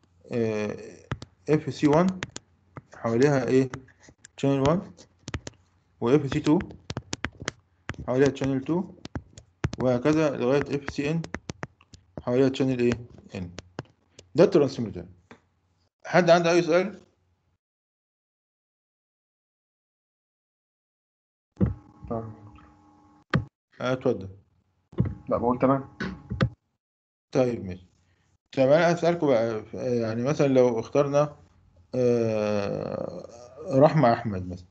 [SPEAKER 1] اف سي 1 حواليها ايه channel 1 واف سي 2 حواليها channel 2 وهكذا لغاية اف سي ان حواليها channel ايه ان ده الترانسميتر حد عنده اي سؤال
[SPEAKER 2] تمام.
[SPEAKER 1] آه، اتفضل
[SPEAKER 2] لا بقول تمام
[SPEAKER 1] طيب ماشي طب انا اسالكم بقى آه، يعني مثلا لو اخترنا آه، رحمة احمد مثلا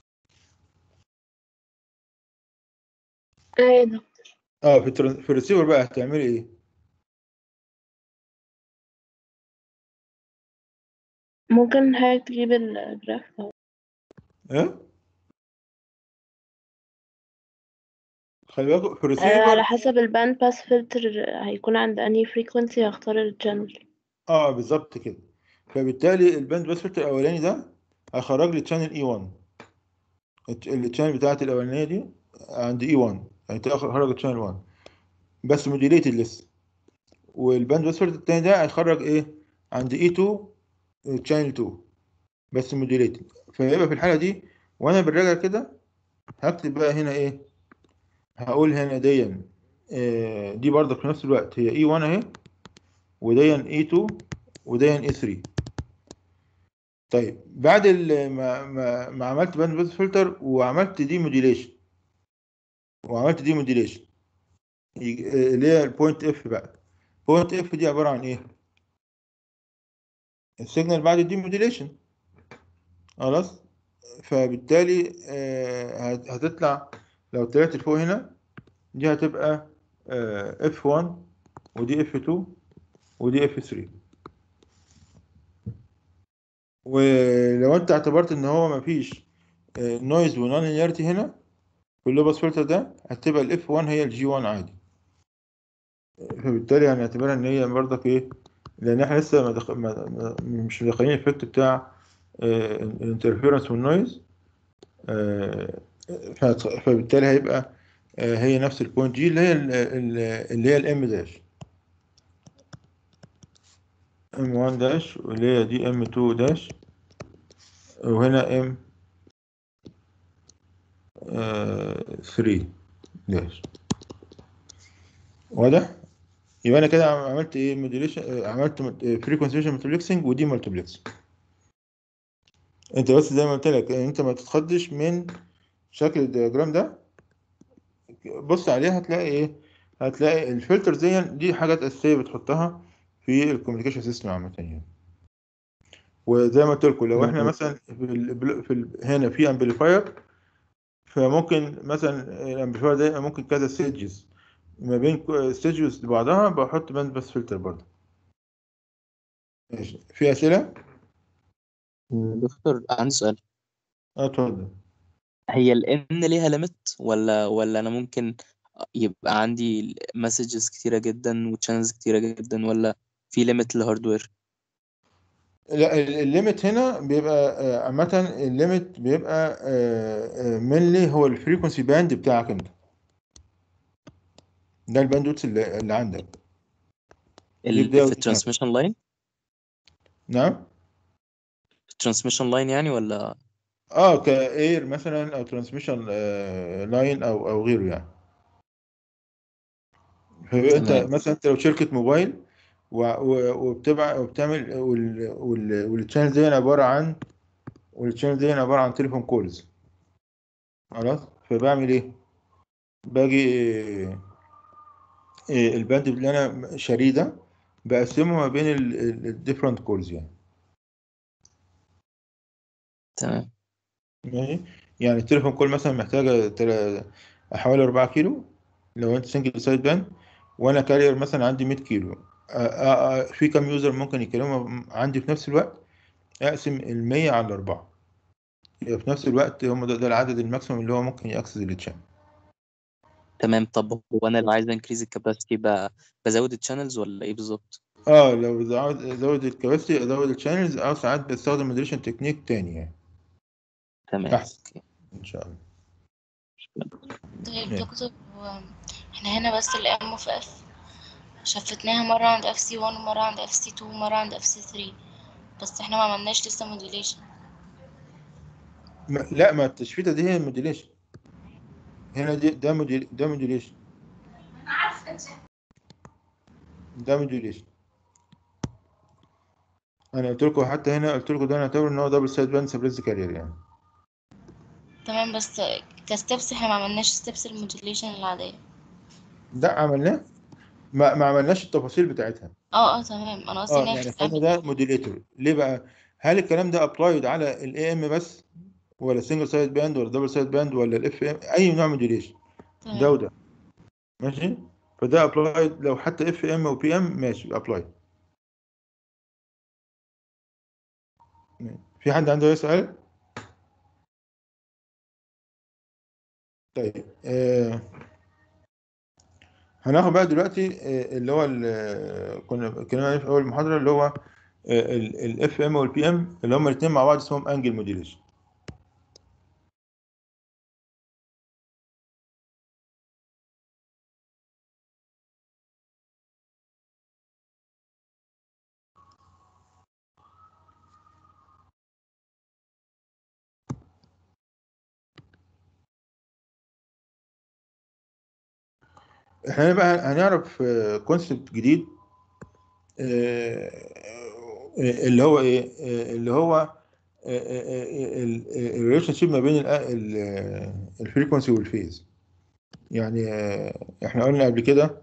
[SPEAKER 5] ايه ده
[SPEAKER 1] اه في التران- في الريسيفر بقى هتعملي ايه
[SPEAKER 5] ممكن حضرتك تجيب الجراف أو-
[SPEAKER 1] ايه خلي بالكم في
[SPEAKER 5] آه، على
[SPEAKER 1] الريسيفر
[SPEAKER 5] حسب الباند باس فلتر هيكون عند انهي فريكونسي هختار الجنرال
[SPEAKER 1] اه بالظبط كده فبالتالي الباند باس فلتر الاولاني ده هيخرج لي تشانل اي 1 التشانل بتاعت الاولانيه دي عند اي 1 يعني تخرج تشانل 1 بس موديليتد لسه والباند باس فلتر التاني ده هيخرج ايه عند اي 2 تشانل 2 بس موديليتد فيبقى في الحاله دي وانا بالراجع كده هكتب بقى هنا ايه هقول هنا ديا آه، دي برضك في نفس الوقت هي اي 1 اهي وديا اي 2 وديا اي 3 طيب بعد ال- ما ما, ما عملت باند باس فلتر وعملت دي موديليشن وعملت دي موديليشن اللي هي البوينت اف بقى بوينت اف دي عباره عن ايه السيجنال بعد الدي موديليشن خلاص فبالتالي آه، هت- هتطلع لو طلعت لفوق هنا دي هتبقى اف 1 ودي اف 2 ودي اف 3 ولو انت اعتبرت ان هو مفيش نويز ونون لينياريتي هنا في اللوباس فلتر ده هتبقى الاف 1 هي الجي 1 عادي فبالتالي هنعتبرها ان هي برضك ايه لان احنا لسه ما دخ... ما... ما... مش مدخلين الافكت بتاع الانترفيرنس والنويز فبالتالي هيبقى آه، هي نفس البوينت جي اللي هي ال- ال- اللي هي الام داش ام 1 داش واللي هي دي ام 2 داش وهنا ام 3 داش واضح يبقى انا كده عملت ايه موديليشن عملت فريكونسي مالتبلكسنج ودي مالتبلكسنج انت بس زي ما قلت لك انت ما تتخضش من شكل الدياجرام ده بص عليه هتلاقي ايه هتلاقي الفلتر دي دي حاجات اساسيه بتحطها في الكوميونيكيشن سيستم عامه يعني وزي ما قلت لكم لو احنا مثلا في, ال في ال هنا في امبليفاير فممكن مثلا الامبليفاير ده ممكن كذا ستيجز ما بين ستيجز لبعضها بحط باند بس فلتر برضه ماشي في اسئله
[SPEAKER 6] دكتور عندي سؤال
[SPEAKER 1] اه اتفضل
[SPEAKER 6] هي ال N ليها ليميت ولا ولا انا ممكن يبقى عندي مسجز كتيرة جدا وتشانلز كتيرة جدا ولا في ليميت للهاردوير
[SPEAKER 1] لا ال- الليميت هنا بيبقى آه، عامة الليميت بيبقى مينلي هو الفريكونسي باند بتاعك انت ده الباندويث اللي, اللي عندك دي
[SPEAKER 6] ال-
[SPEAKER 1] بداية
[SPEAKER 6] في
[SPEAKER 1] ودي
[SPEAKER 6] الترانسميشن لاين
[SPEAKER 1] نعم
[SPEAKER 6] الترانسميشن لاين يعني ولا
[SPEAKER 1] اه كاير مثلا او ترانسميشن لاين او او غيره يعني فيبقى انت
[SPEAKER 6] تمام
[SPEAKER 1] مثلا انت لو شركة موبايل و- و- وبتبع وبتعمل وال- وال- والتشانل دي عبارة عن والتشانل دي عبارة عن تليفون كولز خلاص فبعمل ايه؟ باجي آه، آه، الباند اللي انا شاريه ده بقسمه ما بين الديفرنت كولز يعني
[SPEAKER 6] تمام
[SPEAKER 1] ماشي يعني التليفون كول مثلا محتاجة تل- حوالي 4 كيلو لو انت سنجل سايد باند وانا كارير مثلا عندي 100 كيلو آه، آه، آه، في كام يوزر ممكن يكلموا عندي في نفس الوقت اقسم ال 100 على 4 يبقى في نفس الوقت هم ده, ده العدد الماكسيمم اللي هو ممكن يأكسس التشانل
[SPEAKER 6] تمام طب هو انا لو عايز انكريز الكاباسيتي بزود الشانلز ولا ايه بالظبط
[SPEAKER 1] اه لو زود زود الكباسيتي ازود الشانلز او ساعات بستخدم مودريشن تكنيك تاني يعني
[SPEAKER 6] تمام
[SPEAKER 1] احسن
[SPEAKER 6] اوكي
[SPEAKER 1] ان شاء الله
[SPEAKER 9] طيب
[SPEAKER 1] ماشي.
[SPEAKER 9] دكتور هو احنا هنا بس الام اوف اف شفتناها مرة عند اف سي 1 ومرة عند اف سي 2 ومرة عند اف سي 3 بس احنا ما عملناش لسه موديليشن
[SPEAKER 1] ما لا ما التشفيته دي هي الموديليشن هنا دي ده موديل ده موديليشن ده موديليشن انا قلت لكم حتى هنا قلت لكم ده نعتبر ان هو دبل سايد باند سبريس كارير يعني
[SPEAKER 9] تمام بس كستبس احنا ما عملناش ستبس الموديليشن العادية
[SPEAKER 1] ده عملناه ما, ما عملناش التفاصيل بتاعتها
[SPEAKER 9] اه اه تمام انا قصدي
[SPEAKER 1] اه
[SPEAKER 9] ان هي
[SPEAKER 1] يعني
[SPEAKER 9] بتتعمل
[SPEAKER 1] خدنا ده موديليتور ليه بقى هل الكلام ده ابلايد على الاي ام بس ولا سنجل سايد باند ولا دبل سايد باند ولا الاف ام اي نوع موديليشن ده
[SPEAKER 9] تمام
[SPEAKER 1] وده ماشي فده ابلايد لو حتى اف ام وبي ام ماشي ابلايد في حد عنده اي سؤال طيب آه هناخد بقى دلوقتي آه اللي هو ال- كنا اتكلمنا عليه في اول المحاضره اللي هو الاف ام والبي ام اللي هم الاثنين مع بعض اسمهم انجل موديليشن احنا بقى هنعرف كونسبت جديد آه، آه، اللي هو ايه آه، اللي هو الريليشن شيب ما بين الفريكونسي والفيز يعني آه، احنا قلنا قبل كده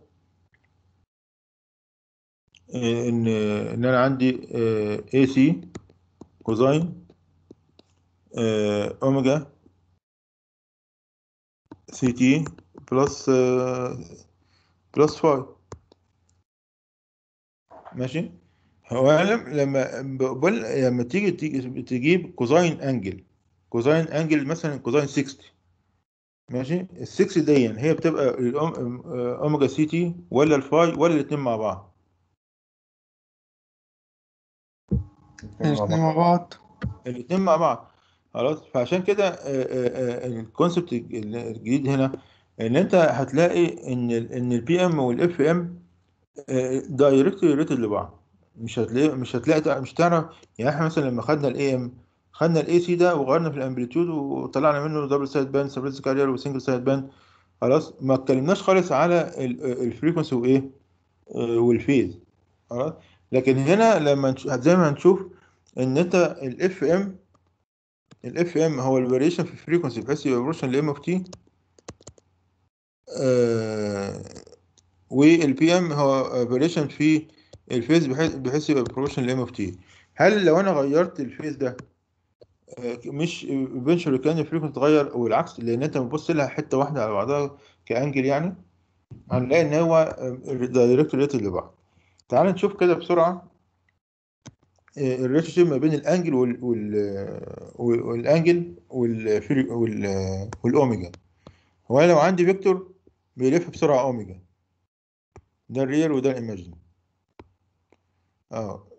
[SPEAKER 1] آه، ان ان انا عندي اي سي كوزاين آه، اوميجا سي تي بلس بلس فاي ماشي هو أنا لما بقول لما تيجي تيجي تجيب كوزاين انجل كوزاين انجل مثلا كوزاين 60 ماشي ال 60 دي هي بتبقى الأوم- اوميجا سي تي ولا الفاي ولا الاثنين مع بعض
[SPEAKER 8] الاتنين مع بعض
[SPEAKER 1] الاثنين مع بعض خلاص فعشان كده الكونسبت الجديد هنا ان انت هتلاقي ان ال ان البي ام والاف ام دايركتلي ريليتد لبعض مش هتلاقي مش هتلاقي مش تعرف يعني احنا مثلا لما خدنا الاي ام خدنا الاي سي ده وغيرنا في الامبليتيود وطلعنا منه دبل سايد باند سبريس كارير وسنجل سايد باند خلاص ما اتكلمناش خالص على الفريكونسي وايه آه، والفيز خلاص لكن هنا لما نش- زي ما هنشوف ان انت الاف ام الاف ام هو الفاريشن في الفريكونسي بحيث يبقى بروشن لام اوف تي والبي ام هو فاريشن في الفيز بحيث بحيث يبقى بروشن لام اوف تي هل لو انا غيرت الفيز ده آه، مش ايفينشولي كان الفريكونسي اتغير والعكس لان انت بتبص لها حته واحده على بعضها كانجل يعني هنلاقي ان هو دايركت ريليتد لبعض تعال نشوف كده بسرعه الريليشن شيب ما بين الانجل وال وال وال- والانجل والفري وال والاوميجا هو أنا لو عندي فيكتور بيلف بسرعه اوميجا ده الريال وده الايماجن اه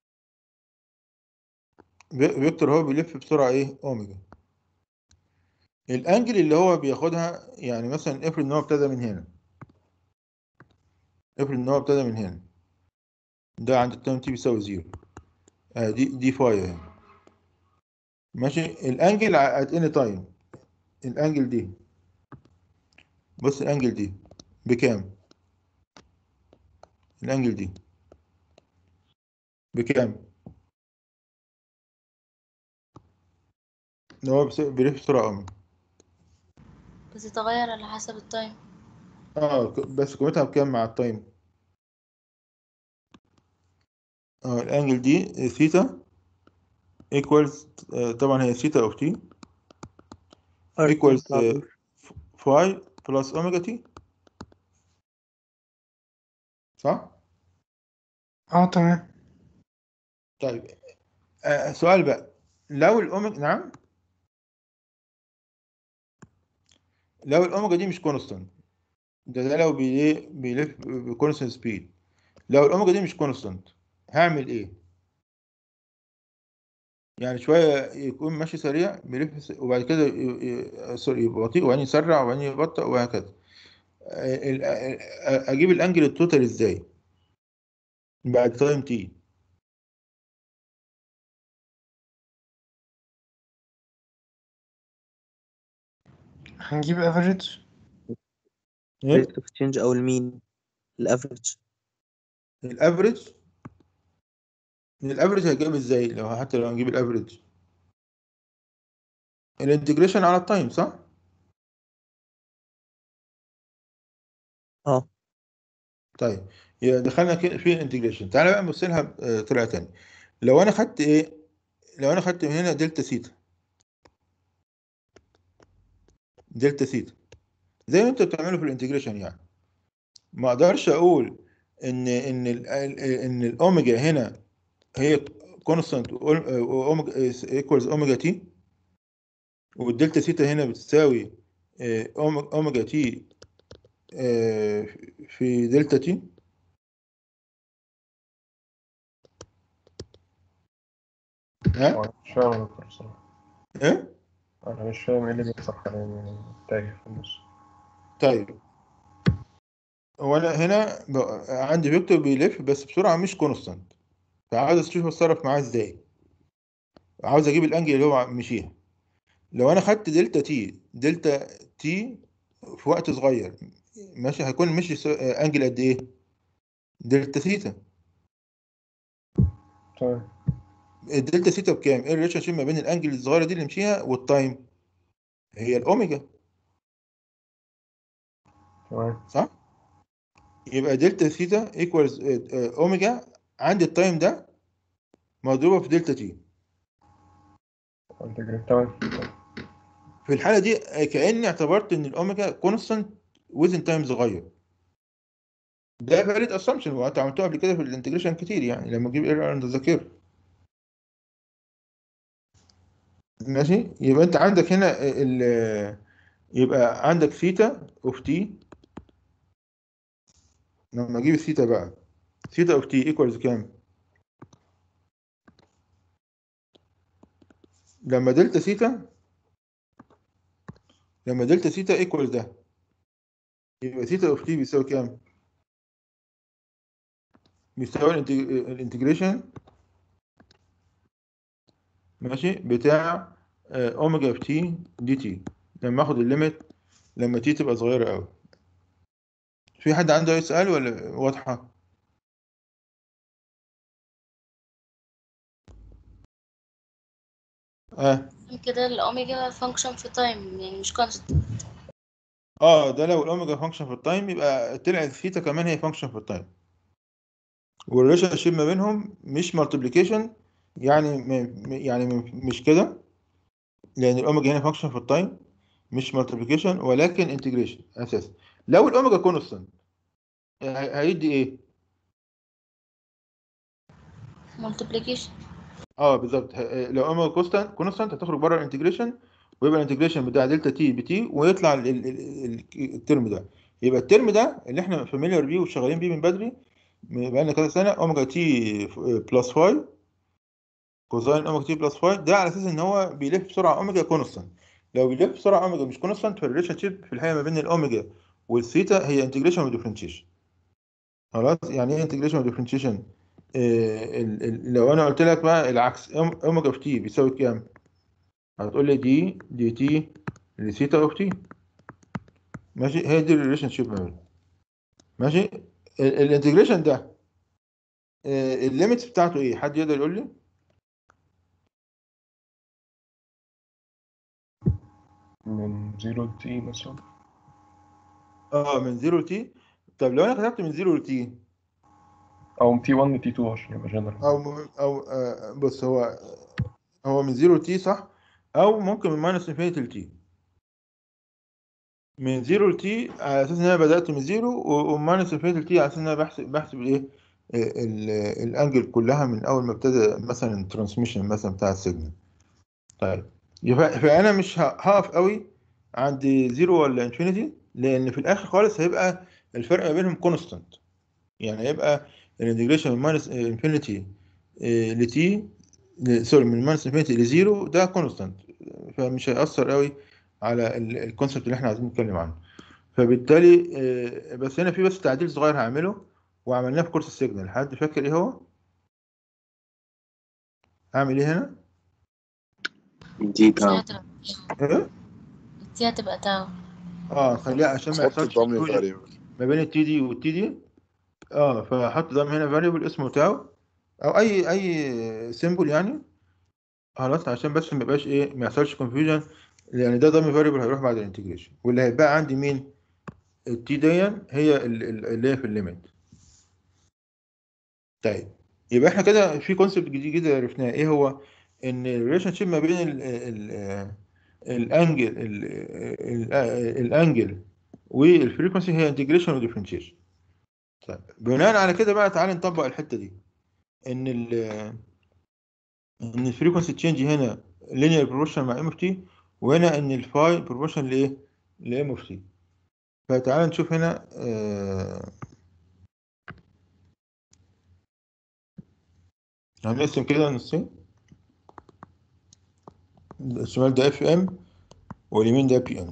[SPEAKER 1] في- فيكتور هو بيلف بسرعه ايه اوميجا الانجل اللي هو بياخدها يعني مثلا افرض ان هو ابتدى من هنا افرض ان هو ابتدى من هنا ده عند التايم تي بيساوي زيرو آه دي دي فاي اهي ماشي الانجل ات اني تايم الانجل دي بص الانجل دي بكام الانجل دي بكام اللي هو بس- بيلف بسرعة أوي
[SPEAKER 9] بتتغير على حسب التايم
[SPEAKER 1] اه ك- بس قيمتها بكام مع التايم اه الانجل دي ثيتا ايكوالز طبعا هي ثيتا اوف تي ايكوالز فاي بلس اوميجا تي صح؟
[SPEAKER 8] اه تمام
[SPEAKER 1] طيب آه سؤال بقى لو الاوميجا نعم لو الاوميجا دي مش كونستانت ده ده لو بي- بيلف بكونستانت سبيد لو الاوميجا دي مش كونستانت هعمل ايه يعني شويه يكون ماشي سريع بيلف س- وبعد كده ي- ي- سوري يبقى بطيء وبعدين يسرع وبعدين يبطأ وهكذا آه، ال- آه، اجيب الانجل التوتال ازاي بعد تايم تي
[SPEAKER 8] هنجيب افريج
[SPEAKER 1] ايه
[SPEAKER 6] ريت اوف تشينج او المين الافريج
[SPEAKER 1] الافريج الافريج هيجيب ازاي لو حتى لو هنجيب الافريج الانتجريشن على التايم صح
[SPEAKER 6] اه
[SPEAKER 1] طيب يبقى دخلنا كده في الانتجريشن تعالى بقى نبص لها بطريقه تانية لو انا خدت ايه لو انا خدت من هنا دلتا سيتا دلتا سيتا زي ما انتوا بتعملوا في الانتجريشن يعني ما اقدرش اقول ان ان ال ان الاوميجا هنا هي كونستانت اوميجا ايكوالز اوميجا تي والدلتا سيتا هنا بتساوي آه، أوم- اوميجا تي آه، في دلتا تي ها
[SPEAKER 2] أنا مش فاهم يا دكتور بصراحة
[SPEAKER 1] ايه
[SPEAKER 2] أنا مش فاهم إيه اللي بيحصل حاليا يعني تايه في النص
[SPEAKER 1] طيب هو انا هنا ب- عندي فيكتور بيلف بس بسرعه مش كونستانت فعاوز اشوف اتصرف معاه ازاي عاوز اجيب الانجل اللي هو مشيها لو انا خدت دلتا تي دلتا تي في وقت صغير ماشي هيكون مشي س- انجل قد ايه دلتا ثيتا
[SPEAKER 2] طيب
[SPEAKER 1] الدلتا ثيتا بكام ايه الريليشن شيب ما بين الانجل الصغيره دي اللي مشيها والتايم هي الاوميجا
[SPEAKER 2] تمام
[SPEAKER 1] صح يبقى دلتا ثيتا ايكوالز اوميجا عند التايم ده مضروبه في دلتا تي
[SPEAKER 2] انتجريت تمام
[SPEAKER 1] في الحاله دي كاني اعتبرت ان الاوميجا كونستانت وزن تايم صغير ده فاليد اسامبشن وانت عملتوه قبل كده في الانتجريشن كتير يعني لما تجيب ايرور اند ذاكر ماشي يبقى انت عندك هنا ال يبقى عندك ثيتا اوف تي لما اجيب الثيتا بقى ثيتا اوف تي ايكوالز كام لما دلتا سيتا لما دلتا سيتا ايكوال ده يبقى سيتا اوف تي بيساوي كام؟ بيساوي الانتج- الانتجريشن ماشي بتاع آه، اوميجا في تي دي تي لما اخد الليميت لما تي تبقى صغيرة قوي في حد عنده اي سؤال ولا واضحة؟ اه
[SPEAKER 9] كده الأوميجا فانكشن في تايم يعني مش كونست
[SPEAKER 1] اه ده لو الاوميجا فانكشن في التايم يبقى طلع الثيتا كمان هي فانكشن في التايم والريليشن شيب ما بينهم مش مالتيبليكيشن يعني م... م- يعني م- مش كده لان الاوميجا هنا فانكشن في التايم مش مالتيبليكيشن ولكن انتجريشن اساسا لو الاوميجا كونستانت هيدي ايه
[SPEAKER 9] مولتيبليكيشن
[SPEAKER 1] اه بالظبط ه- لو اوميجا كونستانت كونستانت هتخرج بره الانتجريشن ويبقى الانتجريشن بتاع دلتا تي بتي ويطلع ال- ال- ال- ال- الترم ده يبقى الترم ده اللي احنا فاميليار بيه وشغالين بيه من بدري بقالنا كذا سنه اوميجا تي بلس 5 كوزاين اوميجا تي بلس 5 ده على اساس ان هو بيلف بسرعه اوميجا كونستانت لو بيلف بسرعه اوميجا مش كونستانت فالريليشن شيب في الحقيقه ما بين الاوميجا والثيتا هي انتجريشن وديفرنشيشن خلاص يعني ايه انتجريشن وديفرنشيشن إيه ال- ال- لو انا قلت لك بقى العكس أوم- اوميجا في تي بيساوي كام هتقول لي دي دي تي لثيتا اوف تي ماشي هي دي الريليشن شيب ما بينهم ماشي ال- الانتجريشن ده الليميتس بتاعته ايه حد يقدر يقول لي
[SPEAKER 2] من زيرو لتي مثلا
[SPEAKER 1] اه من 0 تي طب لو انا كتبت من 0 لتي
[SPEAKER 2] أو من تي 1 لتي 2 عشان يبقى جنرال
[SPEAKER 1] او او آه بص هو هو من 0 تي صح او ممكن من ماينس انفينيتي لتي من 0 لتي على اساس ان انا بدات من 0 وماينس انفينيتي لتي على اساس ان انا بحسب بحسب الايه ال- الانجل كلها من اول ما ابتدى مثلا الترانسميشن مثلا بتاع السيجنال طيب يبقى فانا مش ه- هقف قوي عند 0 ولا انفينيتي لان في الاخر خالص هيبقى الفرق ما بينهم كونستانت يعني هيبقى الانتجريشن من ماينس انفينيتي لتي سوري من ماينس انفينيتي لزيرو ده كونستانت فمش هيأثر قوي على الكونسبت اللي احنا عايزين نتكلم عنه فبالتالي آه، بس هنا في بس تعديل صغير هعمله وعملناه في كورس السيجنال حد فاكر ايه هو؟ هعمل ايه هنا؟
[SPEAKER 3] دي
[SPEAKER 9] مش هتبقى
[SPEAKER 1] ايه؟
[SPEAKER 9] دي هتبقى تاو
[SPEAKER 1] اه خليها عشان ما
[SPEAKER 11] حط
[SPEAKER 1] يحصلش
[SPEAKER 11] الدمي
[SPEAKER 1] confusion
[SPEAKER 11] فاريبل
[SPEAKER 1] ما بين التي دي والتي دي اه فحط ضم هنا فاريبل اسمه تاو او اي اي سيمبل يعني خلاص عشان بس ما يبقاش ايه ما يحصلش كونفيوجن لان ده ضم فاريبل هيروح بعد الانتجريشن واللي هيبقى عندي مين التي دي هي ال- ال- اللي هي في الليميت طيب يبقى احنا كده في كونسبت جديد جدا عرفناه ايه هو ان الريليشن شيب ما بين ال ال الانجل ال- ال- الانجل والفريكونسي هي انتجريشن وديفرنشيشن طيب بناء على كده بقى تعالى نطبق الحته دي ان ال ان الفريكونسي تشينج هنا لينير بروبورشن مع ام اوف تي وهنا ان الفاي بروبورشن لايه لام اوف تي فتعالى نشوف هنا آه هنقسم كده نصين الشمال ده اف ام واليمين ده بي ام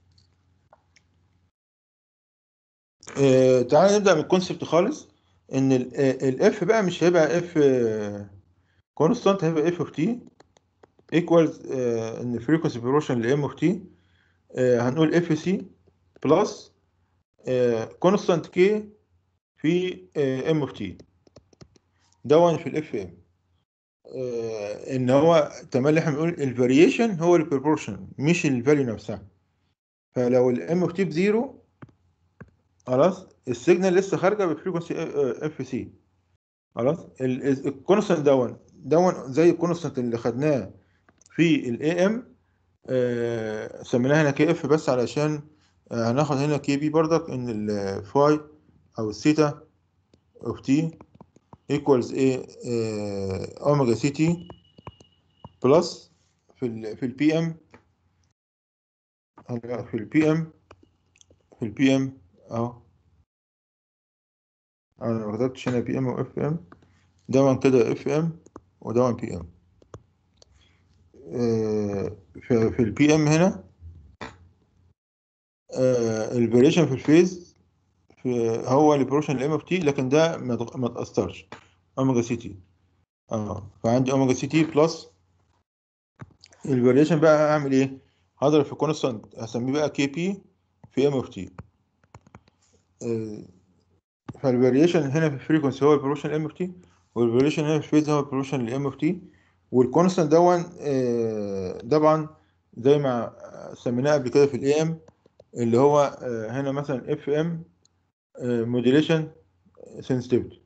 [SPEAKER 1] آه تعالى نبدأ من الكونسبت خالص ان الاف بقى مش هيبقى اف كونستانت هيبقى اف اوف تي ايكوالز ان الفريكونسي بروبورشن لام اوف تي هنقول اف سي بلس كونستانت كي في ام اوف تي دون في الاف ام ان هو تملي احنا بنقول الفاريشن هو البروبورشن مش الفاليو نفسها فلو الام اوف تي بزيرو خلاص السيجنال لسه خارجه بفريكونسي اف سي خلاص الكونستانت دون دون زي الكونستانت اللي خدناه في الاي ام سميناها هنا كي اف بس علشان آه، هناخد هنا كي بي برضك ان الفاي او الثيتا اوف تي ايكوالز ايه اوميجا سي تي بلس في ال في البي ام في البي ام في البي ام اهو انا ما كتبتش هنا بي ام واف ام دون كده اف ام ودون بي ام آه، في في البي ام هنا الفاريشن في الفيز في هو البروشن الام اف تي لكن ده ما اتغ- ما تاثرش اوميجا سي تي اه فعندي اوميجا سي تي بلس الفاريشن بقى هعمل ايه هضرب في كونستانت هسميه بقى كي بي في ام اف تي فالفاريشن هنا في الفريكونسي هو البروشن الام اف تي والفاريشن هنا في الفيز هو البروشن الام اف تي والكونستانت دون آه، طبعا زي ما سميناه قبل كده في الاي ام اللي هو آه، هنا مثلا اف ام موديليشن سنسيتيفيتي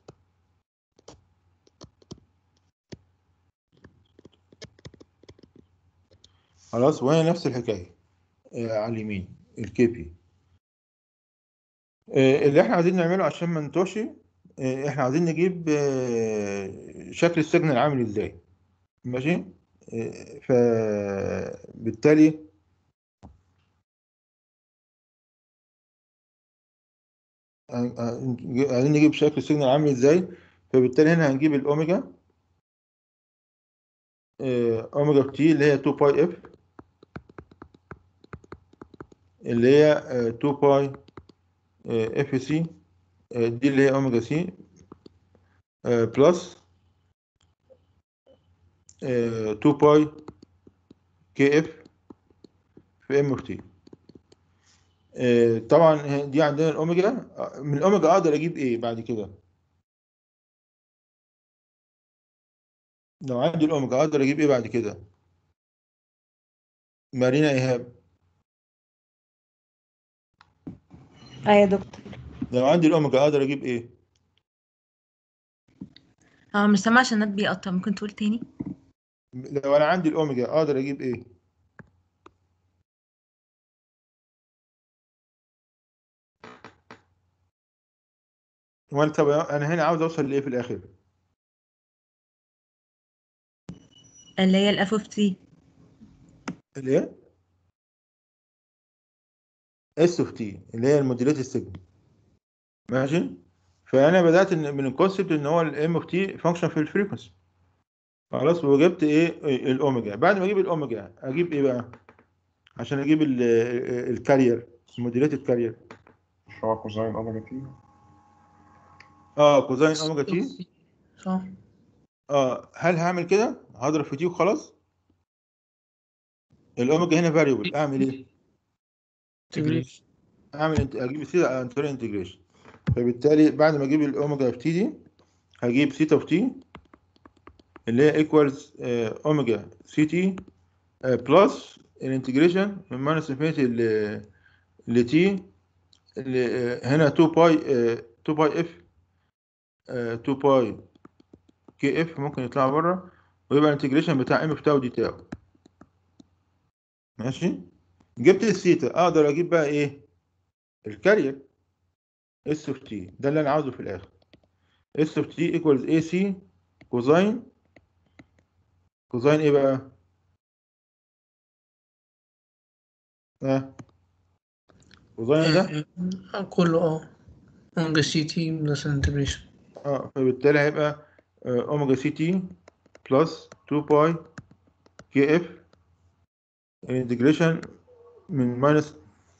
[SPEAKER 1] خلاص وهنا نفس الحكايه آه، على اليمين الكي بي اللي احنا عايزين نعمله عشان ما نتوهش آه، احنا عايزين نجيب آه، شكل السيجنال عامل ازاي ماشي آه، فبالتالي آه، آه، عايزين نجيب شكل السيجنال عامل ازاي فبالتالي هنا هنجيب الاوميجا آه، اوميجا تي اللي هي 2 باي اف اللي هي آه، 2 باي اف سي دي اللي هي اوميجا سي بلس 2 باي كي اف في ام اف تي طبعا ه- دي عندنا الاوميجا آه، من الاوميجا اقدر اجيب ايه بعد كده لو عندي الاوميجا اقدر اجيب ايه بعد كده مارينا ايهاب
[SPEAKER 13] اه يا دكتور
[SPEAKER 1] لو عندي الاوميجا اقدر اجيب ايه
[SPEAKER 13] اه مش سامعة عشان النت بيقطع ممكن تقول تاني
[SPEAKER 1] لو انا عندي الاوميجا اقدر اجيب ايه وانا طب انا هنا عاوز اوصل لايه في الاخر
[SPEAKER 13] اللي هي الاف اوف تي
[SPEAKER 1] الايه اس اوف تي اللي هي الموديلات السيجنال ماشي فانا بدات إن- من الكونسبت ان هو الام اوف تي فانكشن في الفريكونسي خلاص وجبت ايه الاوميجا بعد ما اجيب الاوميجا اجيب ايه بقى عشان اجيب ال- الكارير موديلات الكارير
[SPEAKER 2] مش هو كوزين اوميجا تي
[SPEAKER 1] اه كوزين اوميجا تي
[SPEAKER 8] صح
[SPEAKER 1] اه هل هعمل كده هضرب في تي وخلاص الاوميجا هنا فاريبل اعمل ايه
[SPEAKER 8] انتجريشن
[SPEAKER 1] اعمل انت اجيب سيتا عن طريق انتجريشن فبالتالي بعد ما اجيب الاوميجا في تي دي هجيب سيتا في تي اللي هي ايكوالز اوميجا سي تي بلس الانتجريشن من ماينس انفينيتي ل تي هنا 2 باي 2 باي اف 2 باي كي اف ممكن يطلع بره ويبقى الانتجريشن بتاع ام اف تاو دي تاو ماشي جبت الثيتا اقدر اجيب بقى ايه الكارير اس اوف تي ده اللي انا عاوزه في الاخر اس اوف تي ايكوالز اي سي كوزاين كوزاين ايه بقى ها كوزاين ده
[SPEAKER 8] آه، كله اه اوميجا سي تي بلس انتجريشن
[SPEAKER 1] اه فبالتالي هيبقى آه، اوميجا سي تي بلس 2 باي كي اف الانتجريشن من ماينس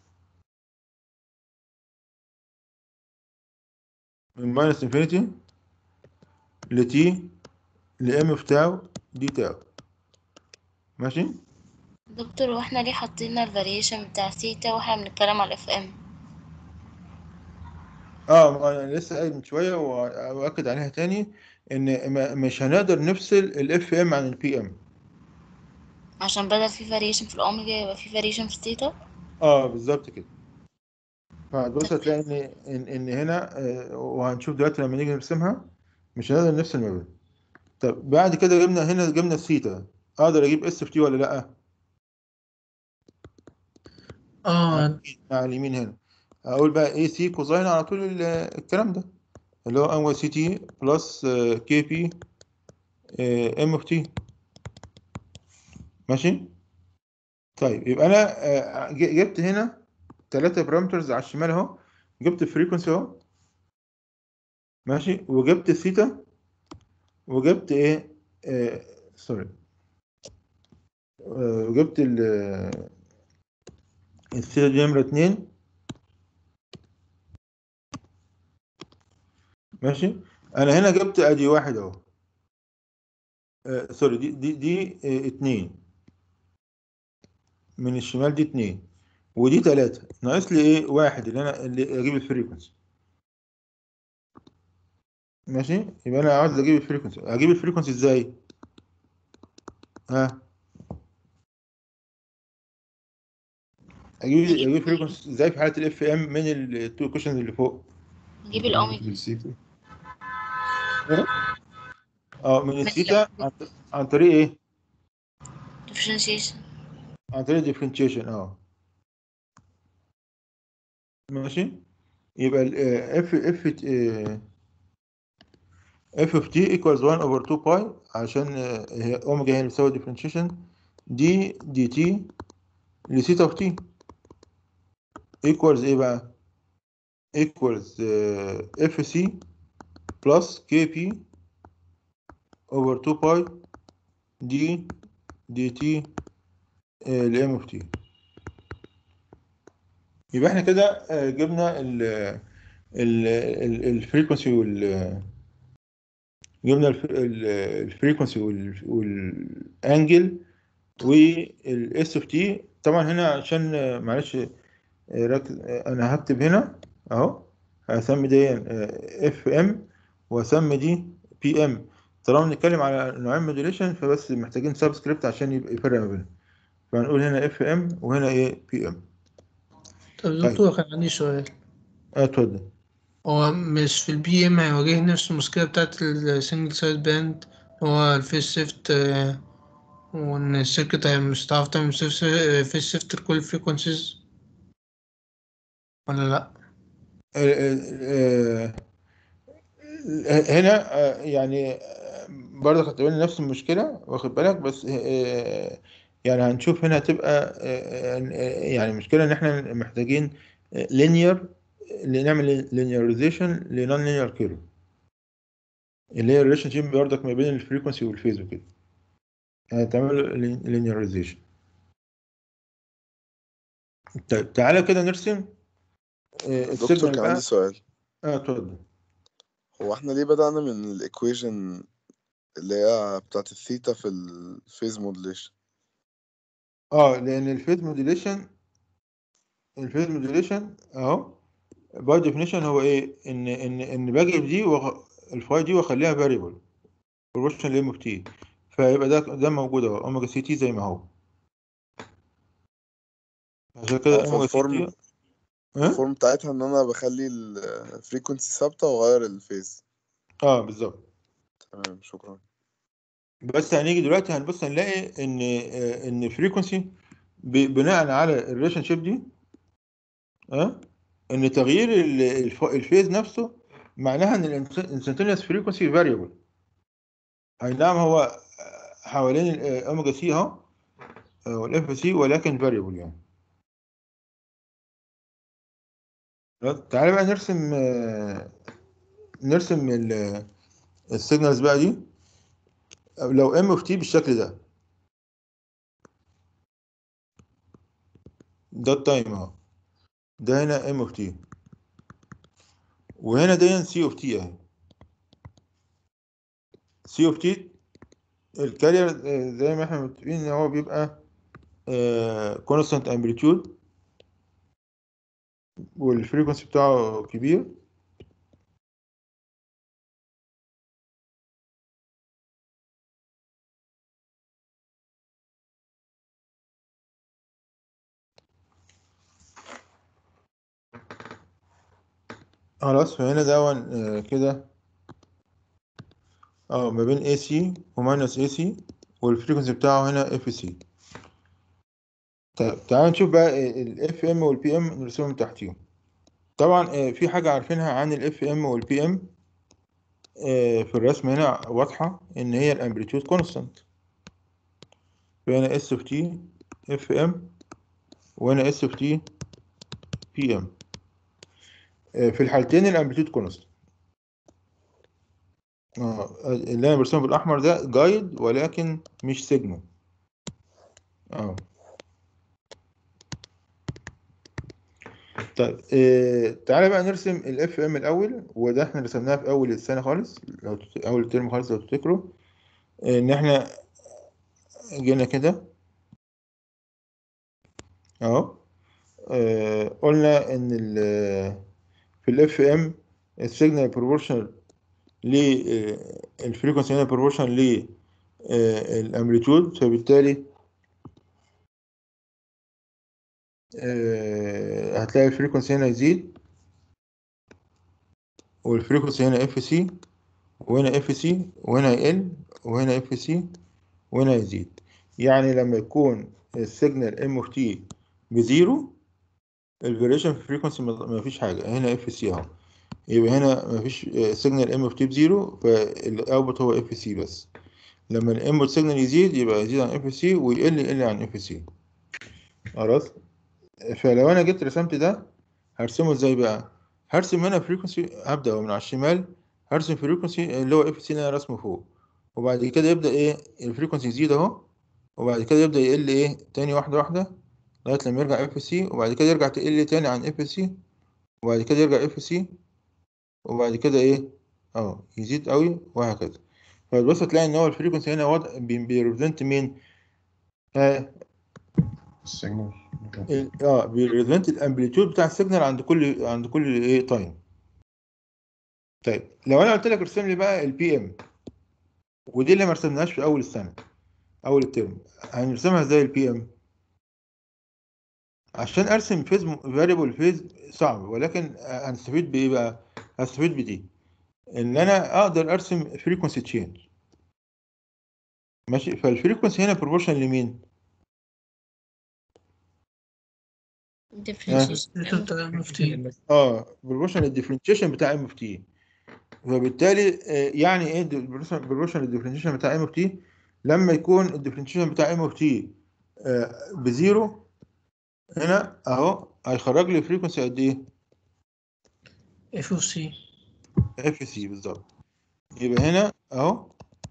[SPEAKER 1] من ماينس انفينيتي لتي لام اف تاو دي تاو ماشي
[SPEAKER 9] دكتور واحنا ليه حاطين الفاريشن بتاع سيتا واحنا بنتكلم على الاف ام
[SPEAKER 1] اه ما انا لسه قايل من شويه واؤكد عليها تاني ان ما- مش هنقدر نفصل الاف ام عن البي ام
[SPEAKER 9] عشان بدل في فاريشن في الاوميجا يبقى في فاريشن في الثيتا
[SPEAKER 1] اه بالظبط كده فهتبص هتلاقي ان ان ان هنا آه، وهنشوف دلوقتي لما نيجي نرسمها مش هنقدر نفصل ما بينهم طب بعد كده جبنا هنا جبنا الثيتا اقدر اجيب اس في تي ولا لا
[SPEAKER 8] اه
[SPEAKER 1] على اليمين هنا اقول بقى اي سي كوزاين على طول ال- الكلام ده اللي هو ام سي تي بلس كي بي ام اوف تي ماشي طيب يبقى انا آه، ج- جبت هنا ثلاثة بارامترز على الشمال اهو جبت الفريكونسي اهو ماشي وجبت الثيتا وجبت ايه آه سوري آه، وجبت ال الثيتا دي نمرة اتنين ماشي انا هنا جبت ادي واحد اهو آه، سوري دي دي دي آه، اتنين من الشمال دي اتنين ودي تلاتة ناقص لي ايه واحد اللي انا اللي اجيب الفريكونسي ماشي يبقى انا عاوز اجيب الفريكونسي اجيب الفريكونسي ازاي ها اجيب اجيب الفريكونسي ازاي في حالة الاف ام من التو كوشنز اللي فوق
[SPEAKER 9] نجيب الأوميجا
[SPEAKER 12] بالسيتا
[SPEAKER 1] اه من الثيتا عن عن طريق ايه
[SPEAKER 9] differentiation
[SPEAKER 1] عن طريق differentiation اه ماشي يبقى ال اف اف اف اوف تي equals 1 over 2 باي عشان آه، هي اوميجا هي اللي بتساوي differentiation دي دي تي لثيتا اوف تي equals ايه بقى equals اف سي plus كي بي over 2 باي دي دي تي لام اوف تي يبقى احنا كده آه، جبنا ال ال الفريكونسي وال جبنا الفريكونسي والانجل والاس اوف تي طبعا هنا عشان آه، معلش آه، ركز آه، انا هكتب هنا اهو هسمي دي اف ام واسمي دي بي ام طالما بنتكلم على نوعين موديوليشن فبس محتاجين سبسكريبت عشان يبقى يفرق ما بينهم فهنقول هنا اف ام وهنا ايه بي ام
[SPEAKER 8] طب دكتور كان عندي سؤال
[SPEAKER 1] اتفضل
[SPEAKER 8] هو مش في البي ام هيواجهني نفس المشكلة بتاعت السنجل سايد باند هو الفيس شيفت وإن السيركت هي مش هتعرف تعمل فيس شيفت لكل فريكونسيز ولا لأ؟
[SPEAKER 1] آه، آه، هنا آه، يعني آه، برضه خدت بالي نفس المشكلة واخد بالك بس آه، يعني هنشوف هنا هتبقى آه، آه، يعني المشكلة إن إحنا محتاجين لينير نعمل لينيرزيشن لنون لينير كيرف اللي هي الريليشن شيب برضك ما بين الفريكونسي والفيز وكده يعني تعمل لينيرزيشن طيب تعالى كده نرسم آه،
[SPEAKER 11] دكتور
[SPEAKER 1] السيجنال
[SPEAKER 11] كان
[SPEAKER 1] بقى
[SPEAKER 11] عندي سؤال
[SPEAKER 1] اه اتفضل
[SPEAKER 11] هو احنا ليه بدأنا من الايكويشن اللي هي بتاعت الثيتا في الفيز موديليشن
[SPEAKER 1] اه لان الفيز موديليشن الفيز موديليشن اهو باي ديفينيشن هو ايه ان ان ان باجي دي وغ... الفاي دي واخليها فاريبل بروبورشن لام اوف تي فيبقى ده ده موجود اهو اوميجا سي تي زي ما هو عشان كده
[SPEAKER 11] اه
[SPEAKER 1] اوميجا سي
[SPEAKER 11] فالفورم
[SPEAKER 1] تي ها
[SPEAKER 11] الفورم بتاعتها ان انا بخلي الفريكونسي ثابتة واغير الفيز
[SPEAKER 1] اه بالظبط
[SPEAKER 11] تمام شكرا
[SPEAKER 1] بس هنيجي دلوقتي هنبص هنلاقي ان آه، ان فريكونسي بناء على الريليشن شيب دي اه ان تغيير ال- الف- الفيز نفسه معناها ان الانستنتينيوس فريكونسي فاريبل اي نعم هو حوالين الاوميجا سي اهو والاف سي ولكن فاريبل يعني تعالى بقى نرسم آه، نرسم السيجنالز بقى دي لو ام اوف تي بالشكل ده ده التايم اهو ده هنا ام اوف تي وهنا دي سي اوف تي اهي سي اوف تي الكارير آه، زي ما احنا متفقين ان هو بيبقى كونستانت امبليتيود والفريكونسي بتاعه كبير خلاص فهنا ده آه، كده اه ما بين اي سي وماينس اي سي والفريكونسي بتاعه هنا اف سي طيب تعالوا نشوف بقى الاف ام والبي ام نرسمهم تحتيهم طبعا آه، في حاجة عارفينها عن الاف ام والبي ام في الرسم هنا واضحة ان هي الامبليتيود كونستانت فهنا اس اوف تي اف ام وهنا اس اوف تي بي ام في الحالتين الامبليتيود كونستانت اه اللي انا برسمه بالاحمر ده جايد ولكن مش سيجنال اه طيب إيه تعالى بقى نرسم الاف ام الاول وده احنا رسمناه في اول السنه خالص لو تت... اول الترم خالص لو تفتكروا إيه ان احنا جينا كده اهو آه، قلنا ان ال في الاف ام السيجنال بروبورشنال للفريكونسي هنا بروبورشنال للامبليتيود فبالتالي آه، هتلاقي الفريكونسي هنا يزيد والفريكونسي هنا اف سي وهنا اف سي وهنا يقل وهنا اف سي وهنا يزيد يعني لما يكون السيجنال ام اوف تي بزيرو الفاريشن في الفريكونسي ما فيش حاجة هنا اف سي اهو يبقى هنا ما فيش سيجنال ام اوف تي بزيرو فالاوتبوت هو اف سي بس لما الانبوت سيجنال يزيد يبقى يزيد عن اف سي ويقل يقل عن اف سي خلاص فلو انا جيت رسمت ده هرسمه ازاي بقى هرسم هنا فريكونسي هبدأ من على الشمال هرسم فريكونسي اللي هو اف سي اللي انا رسمه فوق وبعد كده يبدأ ايه الفريكونسي يزيد اهو وبعد كده يبدأ يقل ايه تاني واحدة واحدة لغاية لما يرجع اف سي وبعد كده يرجع تقل تاني عن اف سي وبعد كده يرجع اف سي وبعد كده ايه اه يزيد قوي وهكذا فبص تلاقي ان هو الفريكونسي هنا وضع بيريبريزنت مين اه
[SPEAKER 2] السيجنال
[SPEAKER 1] ال- اه بيريبريزنت الامبليتيود بتاع السيجنال عند كل عند كل ايه تايم طيب لو انا قلت لك ارسم لي بقى البي ام ودي اللي ما رسمناهاش في اول السنه اول الترم هنرسمها ازاي البي ام عشان ارسم فيز فاريبل فيز صعب ولكن هنستفيد بايه بقى هستفيد بدي ان انا اقدر ارسم فريكونسي تشينج ماشي فالفريكونسي هنا بروبورشن لمين
[SPEAKER 9] differentiation
[SPEAKER 1] اه بروبورشن للديفرنشيشن بتاع ام اوف تي وبالتالي آه، يعني ايه بروبورشن للديفرنشيشن بتاع ام اوف تي لما يكون الديفرنشيشن بتاع ام اوف تي بزيرو هنا اهو هيخرج لي فريكونسي قد ايه
[SPEAKER 8] اف اوف سي
[SPEAKER 1] اف سي بالظبط يبقى هنا اهو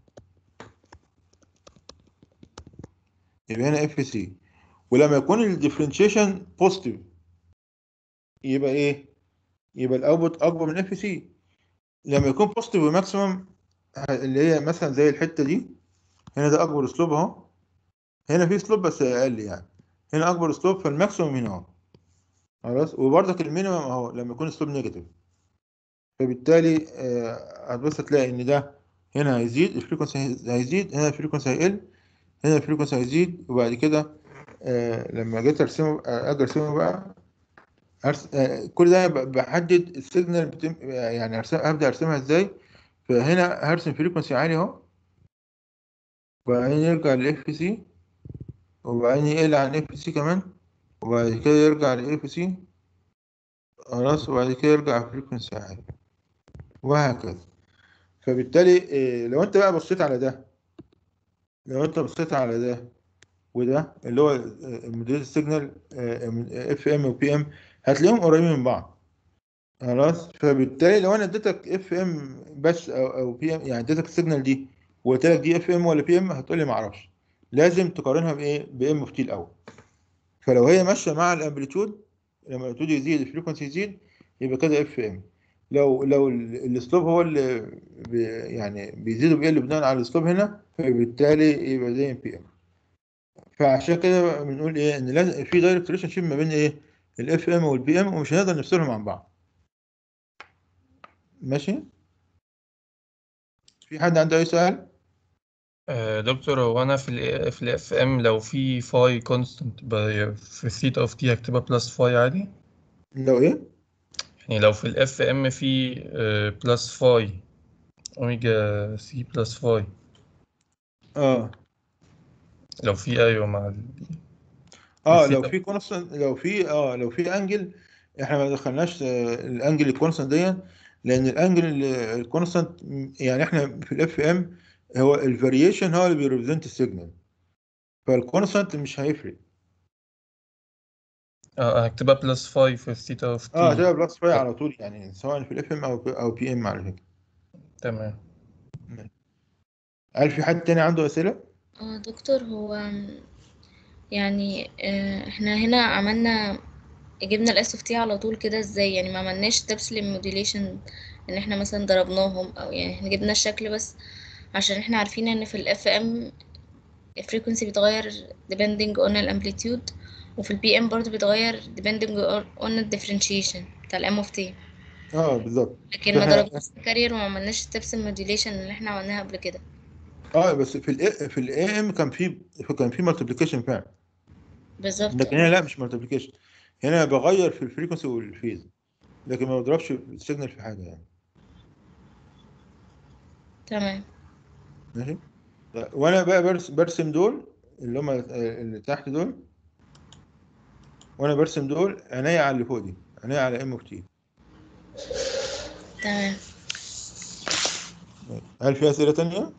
[SPEAKER 1] يبقى هنا اف سي ولما يكون الديفرنشيشن بوزيتيف يبقى ايه يبقى الاوتبوت اكبر من اف سي لما يكون بوزيتيف وماكسيمم اللي هي مثلا زي الحته دي هنا ده اكبر سلوب اهو هنا في سلوب بس اقل يعني هنا اكبر سلوب فالماكسيمم هنا اهو خلاص وبرضك المينيمم اهو لما يكون سلوب نيجاتيف فبالتالي آه، هتبص تلاقي ان ده هنا هيزيد الفريكونسي هيزيد هنا الفريكونسي هيقل هنا الفريكونسي هيزيد وبعد كده آه، لما جيت ارسمه آه، اجي ارسمه بقى أرس... آه، كل ده ب- بحدد السيجنال بتم... يعني أرسم... هبدأ ارسمها ازاي فهنا هرسم فريكونسي عالي اهو وبعدين يرجع للاف سي وبعدين يقل عن اف سي كمان وبعد كده يرجع لاف سي خلاص وبعد كده يرجع فريكونسي عالي وهكذا فبالتالي آه، لو انت بقى بصيت على ده لو انت بصيت على ده وده اللي هو الموديل السيجنال اف ام وبي ام هتلاقيهم قريبين من بعض خلاص فبالتالي لو انا اديتك اف ام بس او او بي ام يعني اديتك السيجنال دي وقلت لك دي اف ام ولا بي ام هتقول لي ما اعرفش لازم تقارنها بايه بام اوف تي الاول فلو هي ماشيه مع الامبليتيود لما الامبليتيود يزيد الفريكونسي يزيد يبقى كده اف ام لو لو ال- الاسلوب هو اللي بي يعني بيزيد وبيقل بناء على الاسلوب هنا فبالتالي يبقى زي بي ام فعشان كده بنقول ايه ان لازم في دايركت ريليشن شيب ما بين ايه الاف ام والبي ام ومش هنقدر نفصلهم عن بعض ماشي في حد عنده اي سؤال
[SPEAKER 7] آه، دكتور هو انا في ال في الاف ام لو في فاي كونستنت في الثيتا اوف تي هكتبها بلس فاي عادي
[SPEAKER 1] لو ايه
[SPEAKER 7] يعني لو في الاف ام في بلس فاي اوميجا سي بلس فاي
[SPEAKER 1] اه
[SPEAKER 7] لو في ايوه مع ال...
[SPEAKER 1] اه
[SPEAKER 7] الثيتا
[SPEAKER 1] لو في كونستنت لو في اه لو في انجل احنا ما دخلناش آه، الانجل الكونستنت دي لان الانجل الكونستنت يعني احنا في الاف ام هو الفاريشن هو اللي بيريبريزنت السيجنال فالكونستنت مش هيفرق
[SPEAKER 7] اه هكتبها بلس فاي في الثيتا اوف تي
[SPEAKER 1] اه هتبقى بلس فاي على طول يعني سواء في الاف ام او او بي ام على فكره
[SPEAKER 7] تمام
[SPEAKER 1] هل في حد تاني عنده اسئله؟
[SPEAKER 9] اه دكتور هو يعني آه، احنا هنا عملنا جبنا الاس اوف تي على طول كده ازاي يعني ما عملناش ستيبس للموديليشن ان احنا مثلا ضربناهم او يعني احنا جبنا الشكل بس عشان احنا عارفين ان في الاف ام الفريكونسي بيتغير depending on الامبليتيود وفي البي ام برضه بيتغير depending on الديفرنشيشن بتاع الام اوف تي
[SPEAKER 1] اه بالظبط
[SPEAKER 9] لكن ما
[SPEAKER 1] فاحنا
[SPEAKER 9] ضربناش الكارير وما عملناش ستيبس الموديليشن اللي احنا عملناها قبل كده
[SPEAKER 1] اه بس في ال في الاي ام كان في كان في مالتيبليكيشن فعلا
[SPEAKER 9] بالظبط
[SPEAKER 1] لكن هنا لا مش مالتيبليكيشن هنا بغير في الفريكونسي والفيز لكن ما بضربش السيجنال في حاجه يعني
[SPEAKER 9] تمام
[SPEAKER 1] ماشي وانا بقى برسم, برسم دول اللي هم اللي تحت دول وانا برسم دول عينيا على اللي فوق دي عينيا على ام اوف تي
[SPEAKER 9] تمام
[SPEAKER 1] هل في اسئله تانية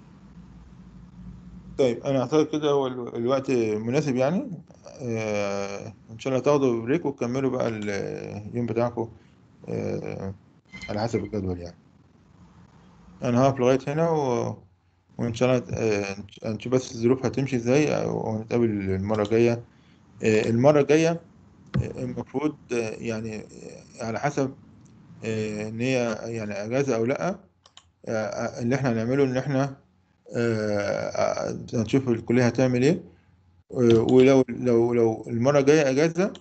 [SPEAKER 1] طيب انا اعتقد كده هو ال- الوقت مناسب يعني آه ان شاء الله تاخدوا بريك وتكملوا بقى ال- اليوم بتاعكم آه على حسب الجدول يعني انا هقف لغايه هنا و... وان شاء الله آه نشوف بس الظروف هتمشي ازاي ونتقابل المره الجايه آه المره الجايه آه، المفروض آه، يعني آه، على حسب آه، ان هي يعني اجازه او لا آه، آه، اللي احنا هنعمله ان احنا آه، آه، هنشوف الكليه هتعمل ايه آه، ولو لو لو المره الجايه اجازه